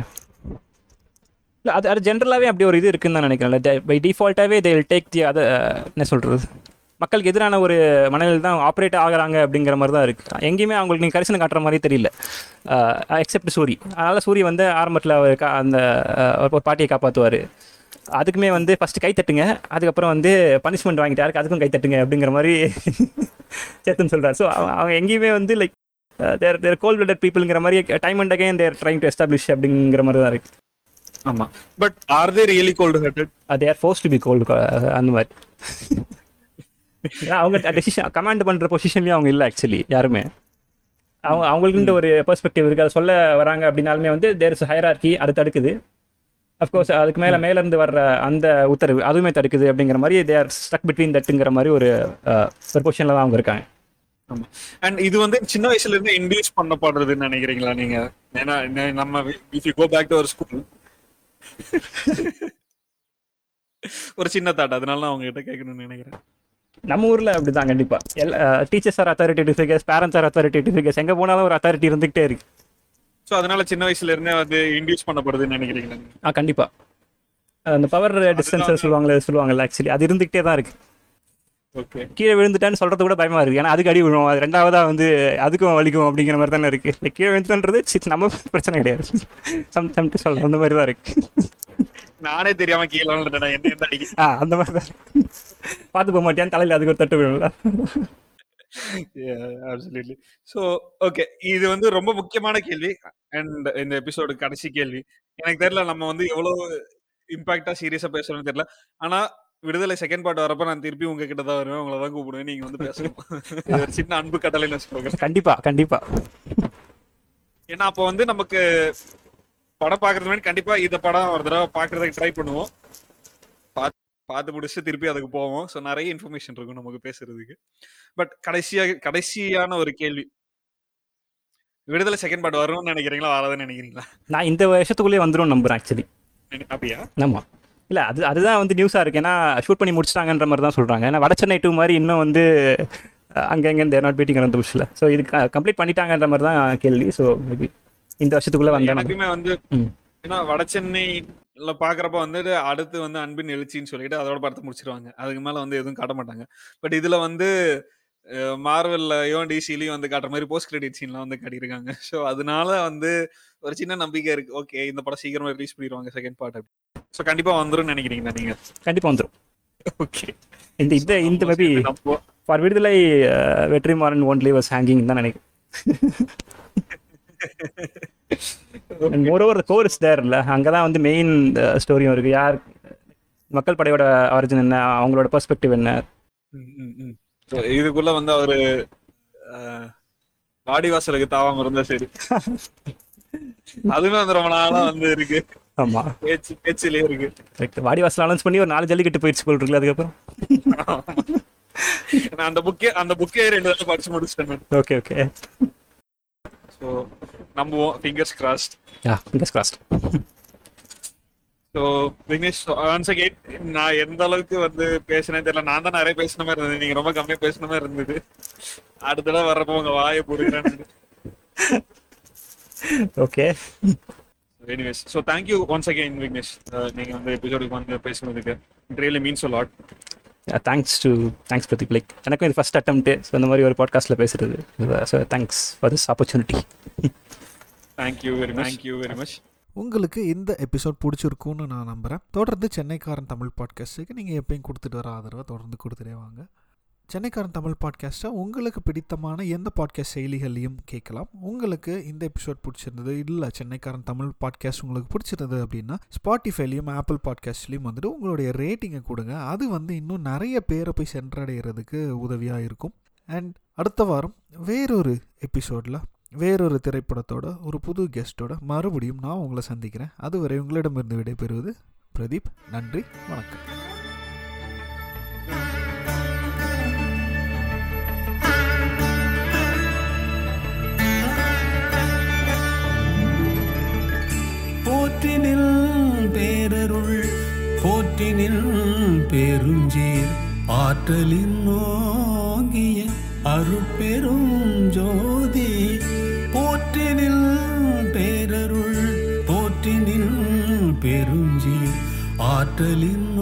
இல்லை அது அது ஜென்ரலாகவே அப்படி ஒரு இது இருக்குன்னு தான் நினைக்கிறேன் பை டிஃபால்ட்டாகவே தே டேக் தி அதை என்ன சொல்கிறது மக்களுக்கு எதிரான ஒரு மனநிலை தான் ஆப்ரேட் ஆகுறாங்க அப்படிங்கிற மாதிரி தான் இருக்குது எங்கேயுமே அவங்களுக்கு நீங்கள் கரிசனம் காட்டுற மாதிரி தெரியல எக்ஸப்ட் சூரி அதனால் சூரி வந்து ஆரம்பத்தில் அவர் கா- அந்த அஹ், ஒரு பாட்டியை காப்பாற்றுவார் அதுக்குமே வந்து ஃபஸ்ட்டு கை தட்டுங்க அதுக்கப்புறம் வந்து பனிஷ்மெண்ட் வாங்கிட்டு யாருக்கு அதுக்கும் கை தட்டுங்க அப்படிங்கிற மாதிரி சேத்தன் சொல்கிறார் ஸோ அவங்க எங்கேயுமே வந்து லைக் தேர் தேர் கோல் பிளடட் பீப்புளுங்கிற மாதிரி time and again they're trying to establish அப்படிங்கிற மாதிரி தான் இருக்குது ஆமா but are they really cold hearted they are forced to be cold அந்த மாதிரி ஏன்னா அவங்க டெசிஷன் கமாண்ட் பண்ணுற பொசிஷன்லேயும் அவங்க இல்லை ஆக்சுவலி யாருமே அவங்க அவங்களுக்குன்ற ஒரு பெர்ஸ்பெக்டிவ் இருக்குது அதை சொல்ல வராங்க அப்படின்னாலுமே வந்து தேர் இஸ் ஹைரார்கி அது தடுக்குது அஃப்கோர்ஸ் அதுக்கு மேலே மேலேருந்து வர்ற அந்த உத்தரவு அதுவுமே தடுக்குது அப்படிங்கிற மாதிரி தே ஆர் ஸ்டக் பிட்வீன் தட்டுங்கிற மாதிரி ஒரு அஹ், ஒரு பொசிஷனில் தான் அவங்க இருக்காங்க ஆமா அண்ட் இது வந்து சின்ன வயசுல இருந்து இன்டியூஸ் பண்ணப்படுறதுன்னு நினைக்கிறீங்களா நீங்க ஏன்னா ந- நம்ம if you go back to our school ஒரு சின்ன தாட் அதனால நான் அவங்க கிட்ட கேட்கணும்னு நினைக்கிறேன் நம்ம ஊரில் அப்படி தான் கண்டிப்பாக எல்லா teachers are authoritative figures parents are authoritative figures எங்கே போனாலும் ஒரு அத்தாரிட்டி இருந்துகிட்டே இருக்கு சோ அதனால சின்ன வயசுல இருந்தே வந்து இன்டியூஸ் பண்ணப்படுதுன்னு நினைக்கிறீங்களா நீங்க? ஆ கண்டிப்பாக அந்த பவர் டிஸ்டன்ஸ் சொல்லுவாங்களே சொல்லுவாங்கல்ல ஆக்சுவலி அது இருந்துகிட்டே தான் இருக்கு ஓகே கீழே விழுந்துட்டான்னு சொல்றது கூட பயமா இருக்கு ஏன்னா அதுக்கு அடி விழுவும் அது ரெண்டாவதா வந்து அதுக்கும் வலிக்கும் அப்படிங்கிற மாதிரி தானே இருக்கு Like, கீழே விழுந்துன்றது நம்ம பிரச்சனை கிடையாது சம் சம் சொல்ற அந்த மாதிரி தான் இருக்கு நானே தெரியாம கீழே விழுந்துட்டேன் என்ன என்ன அடிக்க ஆ அந்த மாதிரி தான் பார்த்து போக மாட்டேன் தலையில் அதுக்கு ஒரு தட்டு விழுல அப்சல்யூட்லி ஸோ ஓகே இது வந்து ரொம்ப முக்கியமான கேள்வி அண்ட் இந்த எபிசோடு கடைசி கேள்வி எனக்கு தெரியல நம்ம வந்து எவ்வளவு இம்பாக்டா சீரியஸா பேசுறோம்னு தெரியல ஆனா விடுதலை செகண்ட் பார்ட் வரப்ப நான் திருப்பி உங்ககிட்ட தான் வருவேன் உங்களை தான் கூப்பிடுவேன் நீங்க வந்து பேசணும் இது ஒரு சின்ன அன்பு கட்டளைன்னு வச்சுக்கோங்க கண்டிப்பா கண்டிப்பா ஏன்னா அப்போ வந்து நமக்கு படம் பாக்குறது முன்னாடி கண்டிப்பா இந்த படம் ஒரு தடவை பாக்குறதுக்கு ட்ரை பண்ணுவோம் பாத்து பார்த்து முடிச்சுட்டு திருப்பி அதுக்கு போவோம் ஸோ நிறைய இன்ஃபர்மேஷன் இருக்கும் நமக்கு பேசுறதுக்கு பட் கடைசியா கடைசியான ஒரு கேள்வி விடுதலை செகண்ட் பார்ட் வரும்னு நினைக்கிறீங்களா வராதுன்னு நினைக்கிறீங்களா நான் இந்த வருஷத்துக்குள்ளேயே வந்துடும் நம்புறேன் ஆக்சுவலி நினை- அப்படியா ஆமாம் இல்லை அது அதுதான் வந்து நியூஸாக இருக்கு ஏன்னா ஷூட் பண்ணி முடிச்சிட்டாங்கன்ற மாதிரி தான் சொல்கிறாங்க ஏன்னா வட சென்னை டூ மாதிரி இன்னும் வந்து அஹ், அங்க எங்க தேர் நாட் பீட்டிங் அந்த புஷ்ல ஸோ இது கம்ப்ளீட் பண்ணிட்டாங்கன்ற மாதிரி தான் கேள்வி ஸோ மேபி இந்த வருஷத்துக்குள்ளே வந்தேன் எனக்குமே வந்து ம். ஏன்னா வட சென்னைல பாக்குறப்ப வந்துட்டு அடுத்து வந்து அன்பின் எழுச்சின்னு சொல்லிட்டு அதோட படத்தை முடிச்சிருவாங்க அதுக்கு மேல வந்து எதுவும் காட்ட மாட்டாங்க பட் இதுல வந்து மார்வெல்லையும் டிசிலையும் வந்து காட்டுற மாதிரி போஸ்ட் கிரெடிட் சீன்லாம் வந்து காட்டியிருக்காங்க ஸோ அதனால வந்து ஒரு சின்ன நம்பிக்கை இருக்கு ஓகே இந்த படம் சீக்கிரமா ரிலீஸ் பண்ணிடுவாங்க செகண்ட் பார்ட் ஸோ கண்டிப்பா வந்துரும் நினைக்கிறீங்களா நீங்க கண்டிப்பாக வந்துடும் ஓகே இந்த இந்த இந்த மேபி ஃபார் விடுதலை அஹ், வெற்றிமாறன் ஒன்லி வாஸ் ஹேங்கிங் தான் நினைக்கிறேன் and moreover course there இல்லை அங்கே தான் வந்து மெயின் ஸ்டோரியும் இருக்குது யார் மக்கள் படையோட ஆரிஜின் என்ன அவங்களோட பெர்ஸ்பெக்டிவ் என்ன So, இதுக்குள்ள வந்து அவரு அஹ், வாடிவாசலுக்கு தாவாம இருந்தா சரி அதுவே வந்து ரொம்ப நாளா வந்து இருக்கு ஆமாம் பேச்சு பேச்சிலே இருக்கு கரெக்ட் வாடிவாசல் அனௌன்ஸ் பண்ணி ஒரு நாலு ஜல்லிக்கட்டு போயிடுச்சு போல் இருக்குல்ல அதுக்கப்புறம் நான் அந்த புக்கே அந்த புக்கே ரெண்டு தடவை படிச்சு முடிச்சிட்டேன் ஓகே ஓகே ஸோ நம்புவோம் fingers crossed yeah fingers crossed so Vignesh once again நான் எந்த அளவுக்கு வந்து பேசினேன் தெரியல நான் தான் நிறைய பேசின மாதிரி இருந்தது நீங்க ரொம்ப கம்மியா பேசின மாதிரி இருந்தது அடுத்த தடவை வர்றப்போ உங்க வாயை போடுகிறேன் okay anyways so thank you once again Vignesh நீங்க வந்து எபிசோடுக்கு வந்து பேசுனதுக்கு it really means a lot thanks to thanks Pradeep like எனக்கும் இது ஃபஸ்ட் அட்டம்ப்ட்டு ஸோ இந்த மாதிரி ஒரு பாட்காஸ்ட்டில் பேசுறது so thanks for this opportunity thank you very much thank you very much உங்களுக்கு இந்த எபிசோட் பிடிச்சிருக்கும்னு நான் நம்புகிறேன் தொடர்ந்து சென்னைக்காரன் தமிழ் பாட்காஸ்ட்டுக்கு நீங்கள் எப்பயும் கொடுத்துட்டு வர ஆதரவை தொடர்ந்து கொடுத்துட்டே வாங்க சென்னைக்காரன் தமிழ் பாட்காஸ்ட்டை உங்களுக்கு பிடித்தமான எந்த பாட்காஸ்ட் செயலிகள்லையும் கேட்கலாம் உங்களுக்கு இந்த எபிசோட் பிடிச்சிருந்தது இல்லை சென்னைக்காரன் தமிழ் பாட்காஸ்ட் உங்களுக்கு பிடிச்சிருந்தது அப்படின்னா ஸ்பாட்டிஃபைலையும் ஆப்பிள் பாட்காஸ்ட்லேயும் வந்துட்டு உங்களுடைய ரேட்டிங்கை கொடுங்க அது வந்து இன்னும் நிறைய பேரை போய் சென்றடைகிறதுக்கு உதவியாக இருக்கும் அண்ட் அடுத்த வாரம் வேறொரு எபிசோடில் வேறொரு திரைப்படத்தோட ஒரு புது கெஸ்ட்டோட மறுபடியும் நான் உங்களை சந்திக்கிறேன் அதுவரை உங்களிடமிருந்து விடைபெறுவது பிரதீப் நன்றி வணக்கம் போற்றினில் பேரருள் போற்றினில் பெருஞ்சீர் ஆற்றலின் நோங்கிய அருட்பெரும் ஜோதி போற்றினில் பேரருள் போற்றினில் பெருஞ்சீர் ஆற்றலின்